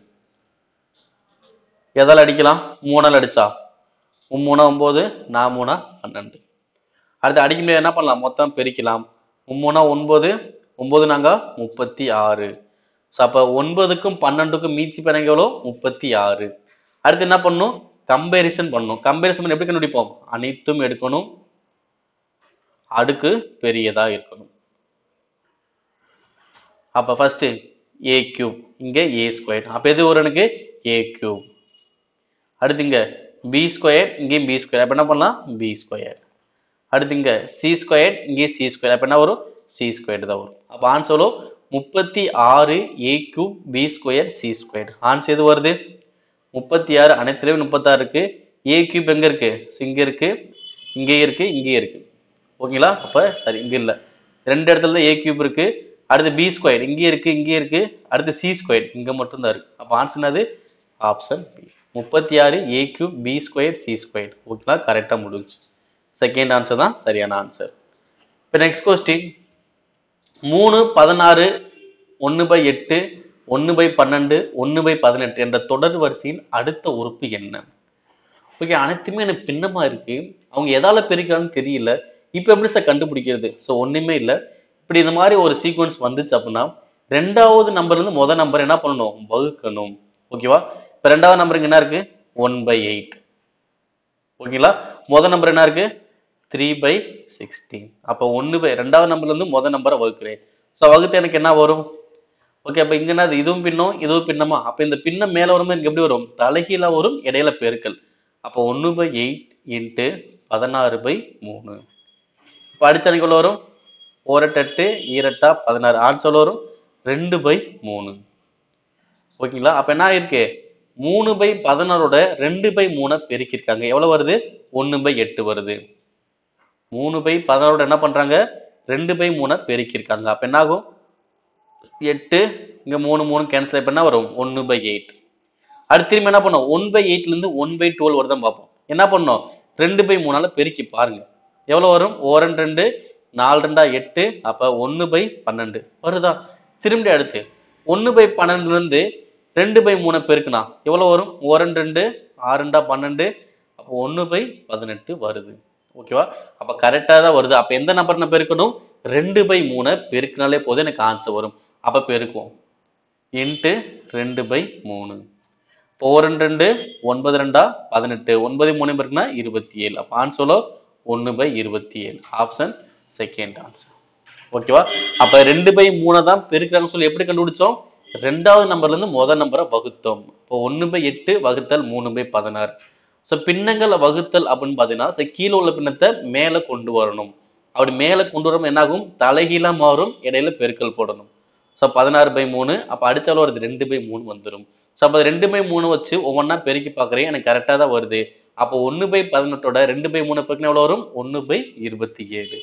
எதால அடிக்கலாம் மூணால் அடிச்சா மூணா ஒன்பது நான் மூணா பன்னெண்டு அடுத்து அடிக்க முடியாது என்ன பண்ணலாம் மொத்தம் பெருக்கலாம் மூணா ஒன்பது ஒன்பது நாங்க முப்பத்தி ஆறு ஸோ அப்போ ஒன்பதுக்கும் பன்னெண்டுக்கும் மீச்சி பிறகு எவ்வளோ முப்பத்தி ஆறு அடுத்து என்ன பண்ணணும் கம்பேரிசன் பண்ணணும் கம்பேரிசன் பண்ணி எப்படி கண்டுபிடிப்போம் அனைத்தும் எடுக்கணும் அடுக்கு பெரியதா இருக்கணும் அப்ப ஃபர்ஸ்ட் ஏ கியூப் இங்க ஏ ஸ்கொயர் அப்ப எது வரும் எனக்கு ஏ கியூப் அடுத்து இங்க பி ஸ்கொயர் இங்கேயும் பி ஸ்கொயர் அப்ப என்ன பண்ணலாம் பி ஸ்கொயர் அடுத்து இங்க சி ஸ்கொயர் இங்கே சி ஸ்கொயர் அப்ப என்ன வரும் சி ஸ்கொயர் தான் வரும் அப்ப ஆன்சர் எவ்வளோ முப்பத்தி ஆறு a cube b square c square answer எது வருது முப்பத்தி ஆறு அனைத்துலயும் முப்பத்தாறு இருக்கு ஏ கியூப் எங்க இருக்கு So, இங்க இருக்கு இங்கே இருக்கு இங்கே இருக்கு ஓகேங்களா அப்ப சரி இங்க இல்ல ரெண்டு இடத்துல தான் ஏ கியூப் இருக்கு அடுத்து பி ஸ்கொயர் இங்கே இருக்கு இங்கே இருக்கு அடுத்து சி ஸ்கொயர் இங்க மட்டும் தான் இருக்கு அப்ப ஆன்சர் என்னது ஆப்ஷன் பி முப்பத்தி ஆறு a cube b square c square ஓகேங்களா கரெக்டா முடிஞ்சு செகண்ட் ஆன்சர் தான் சரியான ஆன்சர் இப்போ நெக்ஸ்ட் கொஸ்டின் மூணு பதினாறு ஒன்று பை எட்டு ஒன்று பை பன்னெண்டு ஒன்று பை பதினெட்டு என்ற தொடர் வரிசையின் அடுத்த உறுப்பு என்ன ஓகே அனைத்துமே எனக்கு பின்னமா இருக்கு அவங்க எதால பெருக்கிறான்னு தெரியல இப்போ எப்படி சார் கண்டுபிடிக்கிறது ஸோ ஒண்ணுமே இல்லை இப்படி இந்த மாதிரி ஒரு சீக்வன்ஸ் வந்துச்சு அப்படின்னா ரெண்டாவது நம்பர் இருந்து முதல் நம்பர் என்ன பண்ணணும் வகுக்கணும் ஓகேவா இப்போ ரெண்டாவது நம்பருக்கு என்ன இருக்கு ஒன் பை எயிட் ஓகேங்களா முதல் நம்பர் என்ன இருக்கு த்ரீ பை சிக்ஸ்டீன் அப்போ ஒன்று பை ரெண்டாவது நம்பர்ல இருந்து முதல் நம்பரை வகுக்கிறேன் ஸோ வகுத்து எனக்கு என்ன வரும் ஓகே அப்போ இங்க என்னது இதுவும் பின்னம் இதுவும் பின்னமா அப்போ இந்த பின்னம் மேலே வரும்போது எனக்கு எப்படி வரும் தலைகீழா வரும் இடையில பெருக்கல் அப்போ ஒன்று பை எயிட் இன்ட்டு பதினாறு பை மூணு இப்போ அடிச்சனைக்கு எவ்வளோ வரும் ஓரட்டெட்டு ஈரட்டா பதினாறு ஆன்சர் வரும் ரெண்டு பை மூணு ஓகேங்களா அப்போ என்ன ஆயிருக்கு மூணு பை பதினாறோட ரெண்டு பை மூணை பெருக்கியிருக்காங்க எவ்வளோ வருது ஒன்று பை எட்டு வருது மூணு பை பதினாறோட என்ன பண்றாங்க ரெண்டு பை மூணை பெருக்கியிருக்காங்க அப்போ என்ன ஆகும் எட்டு இங்க மூணு மூணு கேன்சல் இப்போ என்ன வரும் ஒன்று பை எயிட் அடுத்து திரும்பி என்ன பண்ணோம் ஒன் பை எயிட்லேருந்து ஒன் பை டுவெல் வருதான் பார்ப்போம் என்ன பண்ணோம் ரெண்டு பை மூணால பெருக்கி பாருங்க எவ்வளோ வரும் ஓரன் ரெண்டு நாலு ரெண்டா எட்டு அப்போ ஒன்று பை பன்னெண்டு வருதா திரும்பி அடுத்து ஒன்று பை பன்னெண்டுலேருந்து ரெண்டு பை மூணை பெருக்குனா எவ்வளோ வரும் ஓரன் ரெண்டு ஆறு ரெண்டா பன்னெண்டு அப்போ ஒன்று பை பதினெட்டு வருது ஓகேவா அப்போ கரெக்டாக தான் வருது அப்போ எந்த நம்பர் நான் பெருக்கணும் ரெண்டு பை மூணை பெருக்கினாலே போதும் எனக்கு ஆன்சர் வரும் அப்போ பெருக்குவோம் இன்ட்டு ரெண்டு பை மூணு ஃபோர் ரெண்டு ஒன்பது ரெண்டா பதினெட்டு ஒன்பது மூணு பேருக்குன்னா இருபத்தி ஏழு அப்போ ஆன்சர்லோ ஒன்று பை இருபத்தி ஏழு ஆப்ஷன் செகண்ட் ஆன்சர் ஓகேவா அப்போ ரெண்டு பை மூணை தான் பெருக்கிறாங்கன்னு சொல்லி எப்படி கண்டுபிடிச்சோம் ரெண்டாவது நம்பர்ல இருந்து முதல் நம்பரை வகுத்தோம் இப்போ ஒன்று பை எட்டு வகுத்தல் மூணு பை பதினாறு ஸோ பின்னங்களை வகுத்தல் அப்படின்னு பார்த்தீங்கன்னா so கீழே உள்ள பின்னத்தை மேலே கொண்டு வரணும் அப்படி மேலே கொண்டு வரும் என்னாகும் தலைகீழா மாறும் இடையில பெருக்கல் போடணும் ஸோ பதினாறு பை மூணு அப்போ அடிச்சாலும் வருது ரெண்டு பை மூணு வந்துடும் ஸோ அப்போ ரெண்டு பை மூணு வச்சு ஒவ்வொன்றா பெருக்கி பார்க்குறேன் எனக்கு கரெக்டாக தான் வருது அப்போ ஒன்று பை பதினெட்டோட ரெண்டு பை மூணு பெருக்கினா எவ்வளோ வரும் ஒன்று பை இருபத்தி ஏழு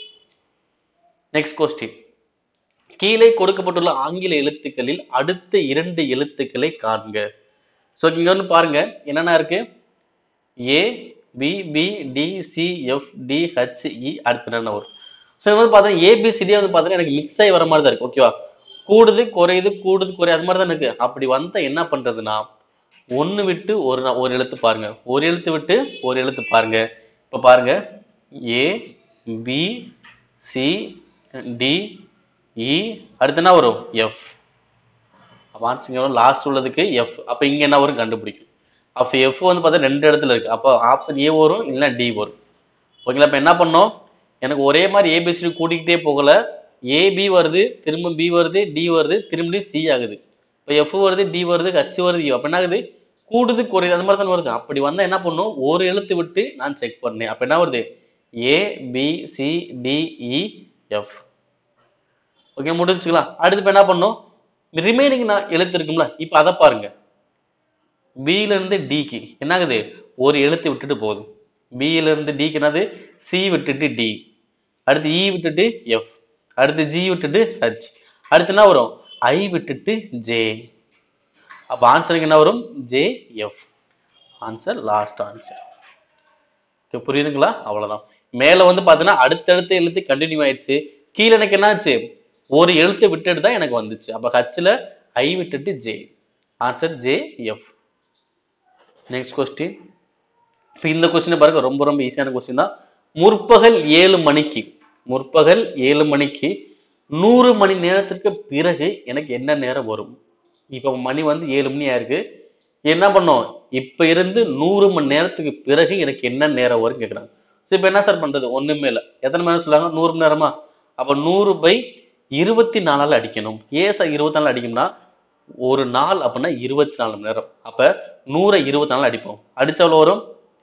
நெக்ஸ்ட் கொஸ்டின் கீழே கொடுக்கப்பட்டுள்ள ஆங்கில எழுத்துக்களில் அடுத்த இரண்டு எழுத்துக்களை காண்க ஸோ இங்க வந்து பாருங்க என்னென்ன இருக்கு A B B D C F D H E அடுத்து என்ன வரும் ஸோ இது வந்து பார்த்தீங்கன்னா ஏபிசிடி வந்து பார்த்தீங்கன்னா எனக்கு மிக்ஸ் ஆகி வர மாதிரி தான் இருக்கு ஓகேவா கூடுது குறையுது கூடுது குறையுது அது மாதிரி தான் இருக்கு அப்படி வந்தா என்ன பண்றதுன்னா ஒன்று விட்டு ஒரு நா- ஒரு எழுத்து பாருங்க ஒரு எழுத்து விட்டு ஒரு எழுத்து பாருங்க இப்போ பாருங்க A B C D E அடுத்து என்ன வரும் எஃப் அப்போ ஆன்சர் லாஸ்ட் உள்ளதுக்கு எஃப் அப்போ இங்க என்ன வரும் கண்டுபிடிக்கும் அப்போ எஃப் வந்து பார்த்தா ரெண்டு இடத்துல இருக்கு அப்போ ஆப்ஷன் ஏ வரும் இல்லைன்னா டி வரும் ஓகேங்களா இப்போ என்ன பண்ணோம் எனக்கு ஒரே மாதிரி ஏபிசிடி கூட்டிக்கிட்டே போகல ஏபி வருது திரும்ப பி வருது டி வருது திரும்ப சி ஆகுது இப்போ எஃப் வருது டி வருது ஹச் வருது E. அப்போ என்ன ஆகுது கூடுது குறையுது அந்த மாதிரி தான் வருது அப்படி வந்தா என்ன பண்ணும் ஒரு எழுத்து விட்டு நான் செக் பண்ணேன் அப்போ என்ன வருது A B C D E F okay முடிச்சுக்கலாம் அடுத்து இப்போ என்ன பண்ணும் ரிமைனிங் நான் எழுத்து இருக்கும்ல இப்போ அதை பாருங்க பில இருந்து டிக்கு என்ன ஆகுது ஒரு எழுத்து விட்டுட்டு போகுது பில இருந்து டிக்கு என்னது சி விட்டுட்டு டி அடுத்து இ விட்டுட்டு எஃப் அடுத்து ஜி விட்டுட்டு ஹச் அடுத்து என்ன வரும் ஐ விட்டுட்டு ஜே அப்ப ஆன்சருக்கு என்ன வரும் J F answer last answer okay புரியுதுங்களா அவ்வளவுதான் மேல வந்து பாத்தீங்கன்னா அடுத்தடுத்த எழுத்து கண்டினியூ ஆயிடுச்சு கீழே எனக்கு என்ன ஆச்சு ஒரு எழுத்து விட்டுட்டு தான் எனக்கு வந்துச்சு அப்ப ஹச்ல ஐ விட்டுட்டு J answer J F next question இப்போ இந்த கொஸ்டின் பாருங்க ரொம்ப ரொம்ப ஈஸியான கொஸ்டின் தான் முற்பகல் ஏழு மணிக்கு முற்பகல் ஏழு மணிக்கு நூறு மணி நேரத்திற்கு பிறகு எனக்கு என்ன நேரம் வரும் இப்போ மணி வந்து ஏழு மணி ஆயிருக்கு என்ன பண்ணோம் இப்போ இருந்து நூறு மணி நேரத்துக்கு பிறகு எனக்கு என்ன நேரம் வரும் கேட்குறாங்க ஸோ இப்போ என்ன சார் பண்றது ஒண்ணுமே இல்லை எத்தனை மணி நேரம் சொல்லுவாங்க நூறு மணி நேரமா அப்போ நூறு பை இருபத்தி நாலால் அடிக்கணும் ஏன் சார் இருபத்தி நாலு அடிக்கணும்னா ஒரு நாள் அப்படின்னா இருபத்தி நாலு மணி நேரம் அப்ப நூறை இருபத்தி நாலு அடிப்போம் அடிச்சா எவ்வளவு வரும்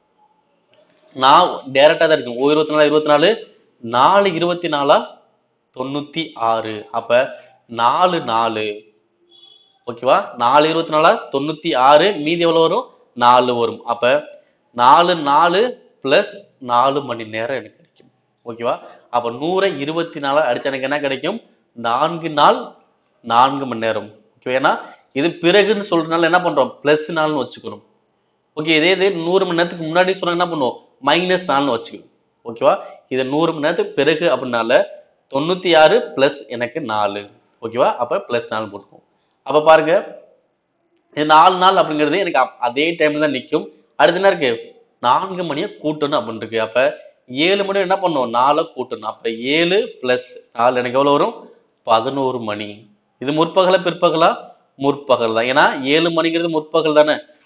நான் டேரக்டா தான் இருக்கும் ஒரு இருபத்தி நாலு இருபத்தி நாலு நாலு இருபத்தி நாலா தொண்ணூத்தி ஆறு அப்ப நாலு நாலு ஓகேவா நாலு இருபத்தி நாலா தொண்ணூத்தி ஆறு மீதி எவ்வளவு வரும் நாலு வரும் அப்ப நாலு நாலு பிளஸ் நாலு மணி நேரம் எனக்கு கிடைக்கும் ஓகேவா அப்ப நூறை இருபத்தி நாலா அடிச்சா எனக்கு என்ன கிடைக்கும் நான்கு நாள் நான்கு மணி நேரம் ஓகே ஏன்னா இது பிறகுன்னு சொல்றதுனால என்ன பண்றோம் பிளஸ் நாள்னு வச்சுக்கணும் ஓகே இதே இது நூறு மணி நேரத்துக்கு முன்னாடி சொன்னா என்ன பண்ணுவோம் மைனஸ் நாள்னு வச்சுக்கணும் ஓகேவா இது நூறு மணி நேரத்துக்கு பிறகு அப்படின்னால தொண்ணூத்தி ஆறு பிளஸ் எனக்கு நாலு ஓகேவா அப்ப பிளஸ் நாலு போட்டுக்குவோம் அப்ப பாருங்க இது நாலு நாள் அப்படிங்கிறது எனக்கு அப்- அதே டைம்ல தான் நிற்கும் அடுத்து என்ன இருக்கு நான்கு மணியை கூட்டணும் அப்படின்னு இருக்கு அப்ப ஏழு மணி என்ன பண்ணும் நாலை கூட்டணும் அப்ப ஏழு பிளஸ் நாலு எனக்கு எவ்வளவு வரும் பதினோரு மணி இது முற்பகலா பிற்பகலா முற்பகல் தான் ஏன்னா ஏழு மணிங்கிறது முற்பகல் தானே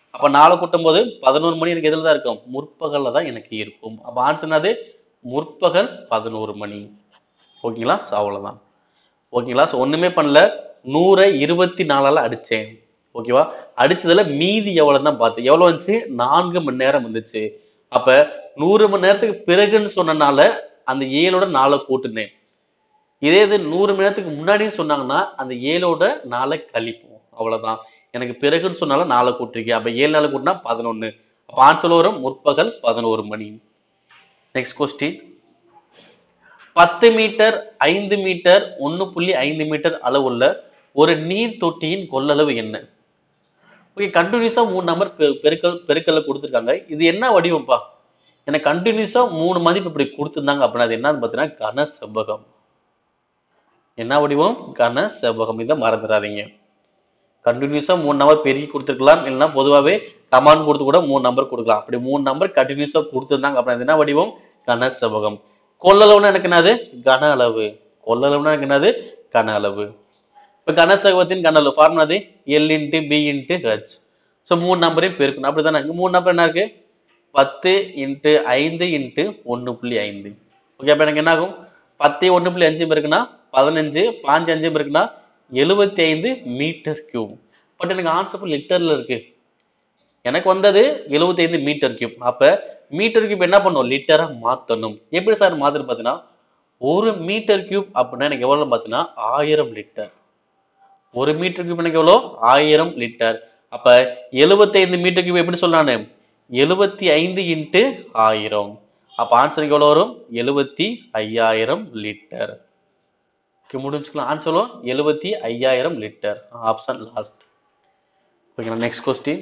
அப்ப நாலு கூட்டும் போது பதினோரு மணி எனக்கு எதுல தான் இருக்கும் முற்பகல்ல தான் எனக்கு இருக்கும் அப்ப ஆன்சர் என்னது முற்பகல் பதினோரு மணி ஓகேங்களா ஸோ அவ்வளவுதான் ஓகேங்களா ஸோ ஒண்ணுமே பண்ணல நூறை இருபத்தி நாலால அடிச்சேன் ஓகேவா அடிச்சதுல மீதி எவ்வளவு தான் பார்த்தேன் எவ்வளவு வந்துச்சு நான்கு மணி நேரம் வந்துச்சு அப்ப நூறு மணி நேரத்துக்கு பிறகுன்னு சொன்னனால அந்த ஏழோட நாலை கூட்டுனேன் இதே இது நூறு மணி நேரத்துக்கு முன்னாடின்னு சொன்னாங்கன்னா அந்த ஏழோட நாளை கழிப்போம் அவ்வளவுதான் எனக்கு பிறகுன்னு சொன்னாலும் நாளை கூட்டிருக்கேன் அப்ப ஏழு நாள் கூட்டினா பதினொன்னு அப்ப ஆன்சர் வரும் முற்பகல் பதினோரு மணி நெக்ஸ்ட் கொஸ்டின் பத்து மீட்டர் ஐந்து மீட்டர் ஒன்னு புள்ளி ஐந்து மீட்டர் அளவுள்ள ஒரு நீர் தொட்டியின் கொள்ளளவு என்ன ஓகே கண்டினியூஸா மூணு நம்பர் பெருக்கல் பெருக்கல்ல கொடுத்துருக்காங்க இது என்ன வடிவம்ப்பா எனக்கு கண்டினியூஸா மூணு மதிப்பு இப்படி கொடுத்துருந்தாங்க அப்படின்னா அது என்னன்னு பார்த்தீங்கன்னா கன செவ்வகம் என்ன வடிவம் கன செவ்வகம் இதை மறந்துடாதீங்க கண்டினியூஸா மூணு நம்பர் பெருக்கி கொடுத்துருக்கலாம் இல்லைன்னா பொதுவாகவே கமாண்ட் கொடுத்து கூட மூணு நம்பர் கொடுக்கலாம் அப்படி மூணு நம்பர் கண்டினியூஸா கொடுத்துருந்தாங்க அப்படின்னா இது என்ன வடிவம் கன செவ்வகம் கொள்ளளவுன்னு எனக்கு என்னது கன அளவு கொள்ளளவுன்னு எனக்கு என்னது கன அளவு இப்போ கன செவ்வகத்தின் கன அளவு ஃபார்முலா அது l into b into h so மூணு நம்பரையும் பெருக்கணும் அப்படிதானே இங்க மூணு நம்பர் என்ன இருக்கு பத்து இன்ட்டு ஐந்து இன்ட்டு ஒன்று புள்ளி ஐந்து ஓகே அப்போ எனக்கு என்ன ஆகும் பத்து ஒன்று புள்ளி அஞ்சு இருக்குன்னா பதினஞ்சு பாஞ்சு அஞ்சு இருக்குன்னா எழுபத்தி ஐந்து மீட்டர் கியூப் பட் எனக்கு ஆன்சர் லிட்டர்ல இருக்கு எனக்கு வந்தது 75 மீட்டர் கியூப் அப்ப மீட்டர் கியூப் என்ன பண்ணும் லிட்டரா மாத்தணும் எப்படி சார் மாத்துறது பார்த்தீங்கன்னா ஒரு மீட்டர் கியூப் அப்படின்னா எனக்கு எவ்வளவு பார்த்தீங்கன்னா ஆயிரம் லிட்டர் ஒரு மீட்டர் கியூப் எனக்கு எவ்வளோ ஆயிரம் லிட்டர் அப்ப 75 மீட்டர் கியூப் எப்படி சொல்றானு எழுபத்தி ஐந்து இன்ட்டு ஆயிரம் அப்ப ஆன்சருக்கு எவ்வளவு வரும் எழுபத்தி ஐயாயிரம் லிட்டர் ஓகே முடிஞ்சுக்கலாம் ஆன்சர் எழுபத்தி ஐயாயிரம் லிட்டர் ஆப்ஷன் லாஸ்ட் ஓகேங்களா நெக்ஸ்ட் கொஸ்டின்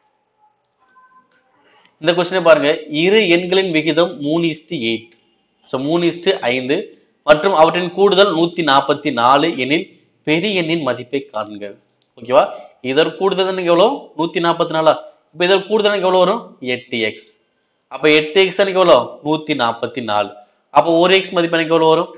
இந்த கொஸ்டினை பாருங்க இரு எண்களின் விகிதம் மூணு is to eight so is to மற்றும் அவற்றின் கூடுதல் நூத்தி நாற்பத்தி நாலு எனில் பெரிய எண்ணின் மதிப்பை காண்க ஓகேவா இதற்கு கூடுதல் எனக்கு எவ்வளோ நூத்தி நாற்பத்தி நாலா இப்போ இதற்கு கூடுதல் எனக்கு எவ்வளோ வரும் எட்டு எக்ஸ் அப்போ எட்டு எக்ஸ் எனக்கு எவ்வளோ நூத்தி நாற்பத்தி நாலு அப்போ ஒரு எக்ஸ் மதிப்பு எனக்கு எவ்வளோ வரும்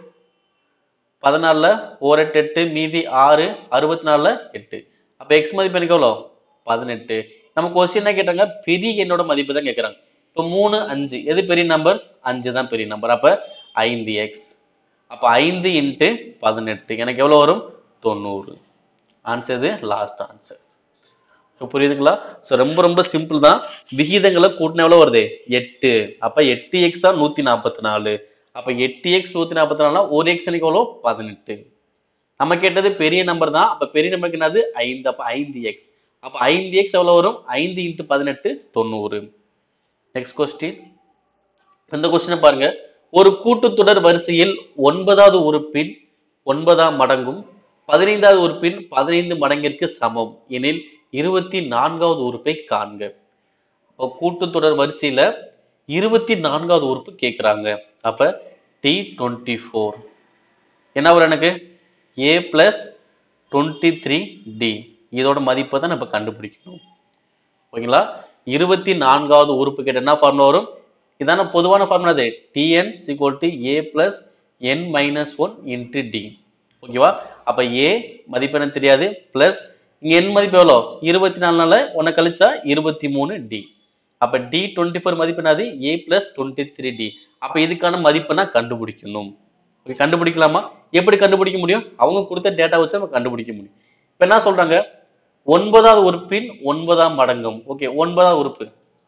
பதினாலுல ஒரு எட்டு எட்டு மீதி ஆறு அறுபத்தி நாலுல எட்டு அப்ப எக்ஸ் மதிப்பு எனக்கு எவ்வளோ பதினெட்டு நம்ம கொஸ்டின் என்ன கேட்டாங்க பெரிய எண்ணோட மதிப்பு தான் கேட்கறாங்க இப்போ மூணு அஞ்சு எது பெரிய நம்பர் அஞ்சு தான் பெரிய நம்பர் அப்ப ஐந்து எக்ஸ் அப்ப ஐந்து இன்ட்டு பதினெட்டு எனக்கு எவ்வளவு வரும் தொண்ணூறு ஆன்சர் இது லாஸ்ட் ஆன்சர் இப்போ புரியுதுங்களா ஸோ ரொம்ப ரொம்ப சிம்பிள் தான் விகிதங்களை கூட்டின எவ்வளோ வருது எட்டு அப்ப எட்டு எக்ஸ் தான் நூத்தி நாற்பத்தி நாலு அப்ப எட்டு எக்ஸ் நூத்தி நாற்பத்தி நாலுனா ஒரு எக்ஸ் எனக்கு எவ்வளோ பதினெட்டு நம்ம கேட்டது பெரிய நம்பர் தான் அப்ப பெரிய நம்பருக்கு என்னது ஐந்து அப்ப ஐந்து எக்ஸ் அப்ப ஐந்து எக்ஸ் எவ்வளவு வரும் ஐந்து இன்ட்டு பதினெட்டு தொண்ணூறு நெக்ஸ்ட் கொஸ்டின் இந்த கொஸ்டினை பாருங்க ஒரு கூட்டுத்தொடர் வரிசையில் ஒன்பதாவது உறுப்பின் ஒன்பதாம் மடங்கும் பதினைந்தாவது உறுப்பின் பதினைந்து மடங்கிற்கு சமம் எனில் இருபத்தி நான்காவது உறுப்பை காண்க இப்போ கூட்டுத்தொடர் வரிசையில இருபத்தி நான்காவது உறுப்பு கேட்குறாங்க அப்ப டி டுவெண்ட்டி ஃபோர் என்ன வரும் எனக்கு a plus twenty three d இதோட மதிப்பை தான் நம்ம கண்டுபிடிக்கணும் ஓகேங்களா இருபத்தி நான்காவது உறுப்பு கேட்ட என்ன ஃபார்முலா வரும் இதான பொதுவான ஃபார்முலா அது t n equal to a plus n minus one into d ஓகேவா அப்ப ஏ மதிப்பு எனக்கு தெரியாது பிளஸ் இங்க என் மதிப்பு எவ்வளோ இருபத்தி நாலுனால ஒன்றை கழிச்சா இருபத்தி மூணு டி அப்ப டி டுவெண்ட்டி ஃபோர் மதிப்பு என்னது a plus twenty three d அப்ப இதுக்கான மதிப்பை நான் கண்டுபிடிக்கணும் ஓகே கண்டுபிடிக்கலாமா எப்படி கண்டுபிடிக்க முடியும் அவங்க கொடுத்த டேட்டா வச்சு நம்ம கண்டுபிடிக்க முடியும் இப்ப என்ன சொல்றாங்க ஒன்பதாவது உறுப்பின் ஒன்பதாம் மடங்கும் ஓகே ஒன்பதாவது உறுப்பு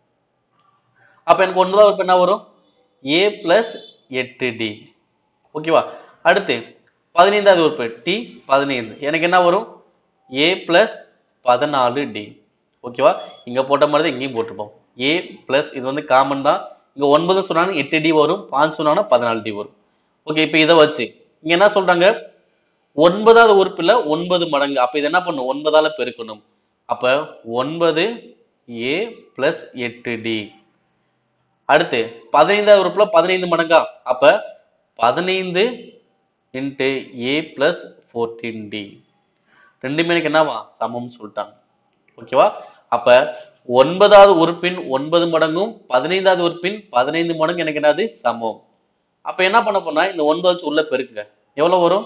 அப்ப எனக்கு ஒன்பதாவது உறுப்பு என்ன வரும் ஏ பிளஸ் எட்டு டி ஓகேவா அடுத்து பதினைந்தாவது உறுப்பு டி பதினைந்து எனக்கு என்ன வரும் ஏ பிளஸ் பதினாலு டி ஓகேவா இங்க போட்ட மாதிரி தான் இங்கேயும் போட்டுப்போம் ஏ பிளஸ் இது வந்து காமன் தான் இங்க ஒன்பது சொன்னாலும் எட்டு டி வரும் பாஞ்சு சொன்னாலும் பதினாலு டி வரும் ஓகே இப்போ இதை வச்சு இங்க என்ன சொல்றாங்க ஒன்பதாவது உறுப்புல ஒன்பது மடங்கு அப்ப இது என்ன பண்ணும் ஒன்பதால பெருக்கணும் அப்ப ஒன்பது ஏ பிளஸ் எட்டு டி அடுத்து பதினைந்தாவது உறுப்புல பதினைந்து மடங்கா அப்ப பதினைந்து into a plus fourteen d ரெண்டுமே எனக்கு என்னவா சமம்னு சொல்லிட்டாங்க ஓகேவா அப்ப ஒன்பதாவது உறுப்பின் ஒன்பது மடங்கும் பதினைந்தாவது உறுப்பின் பதினைந்து மடங்கு எனக்கு என்னது சமம் அப்ப என்ன பண்ண போனா இந்த ஒன்பது வச்சு உள்ள பெருக்குங்க எவ்வளவு வரும்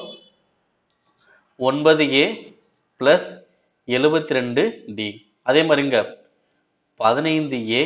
ஒன்பது ஏ பிளஸ் எழுபத்தி ரெண்டு டி அதே மாதிரி இங்க பதினைந்து ஏ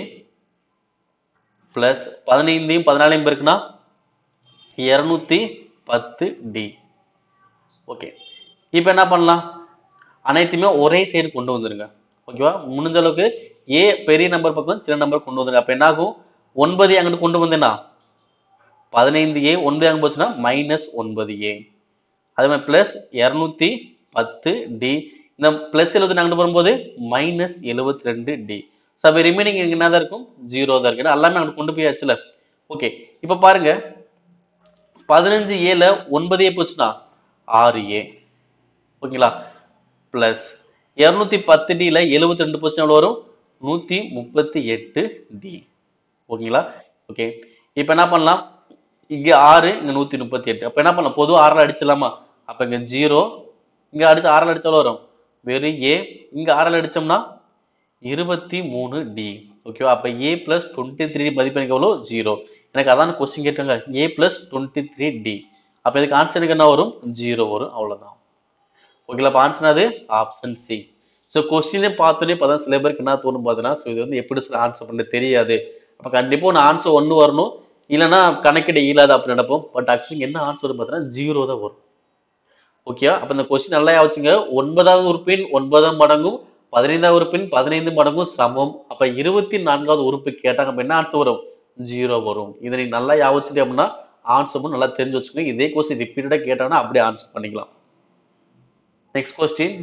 பிளஸ் பதினைந்தையும் பதினாலையும் பெருக்குனா இரநூத்தி பத்து டி ஓகே இப்போ என்ன பண்ணலாம் அனைத்துமே ஒரே சைடு கொண்டு வந்துருங்க ஓகேவா முடிஞ்ச அளவுக்கு ஏ பெரிய நம்பர் பக்கம் சின்ன நம்பர் கொண்டு வந்துருங்க அப்போ என்ன ஆகும் ஒன்பது அங்கிட்டு கொண்டு வந்தேன்னா பதினைந்து ஏ ஒன்பது அங்கே போச்சுன்னா மைனஸ் ஒன்பது ஏ அதே மாதிரி பிளஸ் இரநூத்தி பத்து டி இந்த பிளஸ் எழுபத்தி அங்கிட்டு வரும்போது மைனஸ் எழுபத்தி ரெண்டு டி ஸோ அப்போ ரிமைனிங் என்ன தான் இருக்கும் ஜீரோ தான் இருக்கு ஏன்னா எல்லாமே அங்கிட்டு கொண்டு போயாச்சுல ஓகே இப்போ பாருங்க பதினஞ்சு ஏல ஒன்பது ஏ போச்சுன்னா ஆறு ஏ ஓகேங்களா பிளஸ் இரநூத்தி பத்து டியில் எழுபத்தி ரெண்டு பர்சன்ட் எவ்வளோ வரும் நூற்றி முப்பத்தி எட்டு டி ஓகேங்களா ஓகே இப்போ என்ன பண்ணலாம் இங்கே ஆறு இங்கே நூற்றி முப்பத்தி எட்டு அப்போ என்ன பண்ணலாம் பொதுவாக ஆறில் அடிச்சிடலாமா அப்போ இங்கே ஜீரோ இங்கே அடிச்சு ஆறில் அடிச்சா எவ்வளோ வரும் வெறும் ஏ இங்கே ஆறில் அடிச்சோம்னா இருபத்தி மூணு டி ஓகேவா அப்போ ஏ ப்ளஸ் டுவெண்ட்டி த்ரீ மதிப்பு எனக்கு எவ்வளோ ஜீரோ எனக்கு அதான் கொஸ்டின் கேட்டாங்க a plus twenty three d அப்போ இதுக்கு ஆன்சர் எனக்கு என்ன வரும் ஜீரோ வரும் அவ்வளோதான் ஓகேங்களா அப்போ ஆன்சர் அது ஆப்ஷன் சி ஸோ கொஸ்டினே பார்த்தோன்னே பார்த்தா சில பேருக்கு என்ன தோணும் பார்த்தீங்கன்னா ஸோ இது வந்து எப்படி சில ஆன்சர் பண்ண தெரியாது அப்போ கண்டிப்பாக ஒன்று ஆன்சர் ஒன்று வரணும் இல்லைன்னா கணக்கிட இயலாது அப்படின்னு நினைப்போம் பட் ஆக்சுவலி என்ன ஆன்சர் வரும் பார்த்தீங்கன்னா ஜீரோ தான் வரும் ஓகேவா அப்போ இந்த கொஸ்டின் நல்லா யோசிச்சுங்க ஒன்பதாவது உறுப்பின் ஒன்பதாம் மடங்கும் பதினைந்தாவது உறுப்பின் பதினைந்து மடங்கும் சமம் அப்ப இருபத்தி நான்காவது உறுப்பு கேட்டாங்க அப்ப என்ன ஆன்சர் வரும் ஜீரோ வரும் இதை நீங்க நல்லா யோசிச்சுட்டு அப்படின்னா ஆன்சரும் நல்லா தெரிஞ்சு வச்சுக்கோங்க இதே கொஸ்டின் ரிப்பீட்டடா கேட்டாங்கன்னா அப்படியே ஆன்சர் பண்ணிக்கலாம் நெக்ஸ்ட் கொஸ்டின்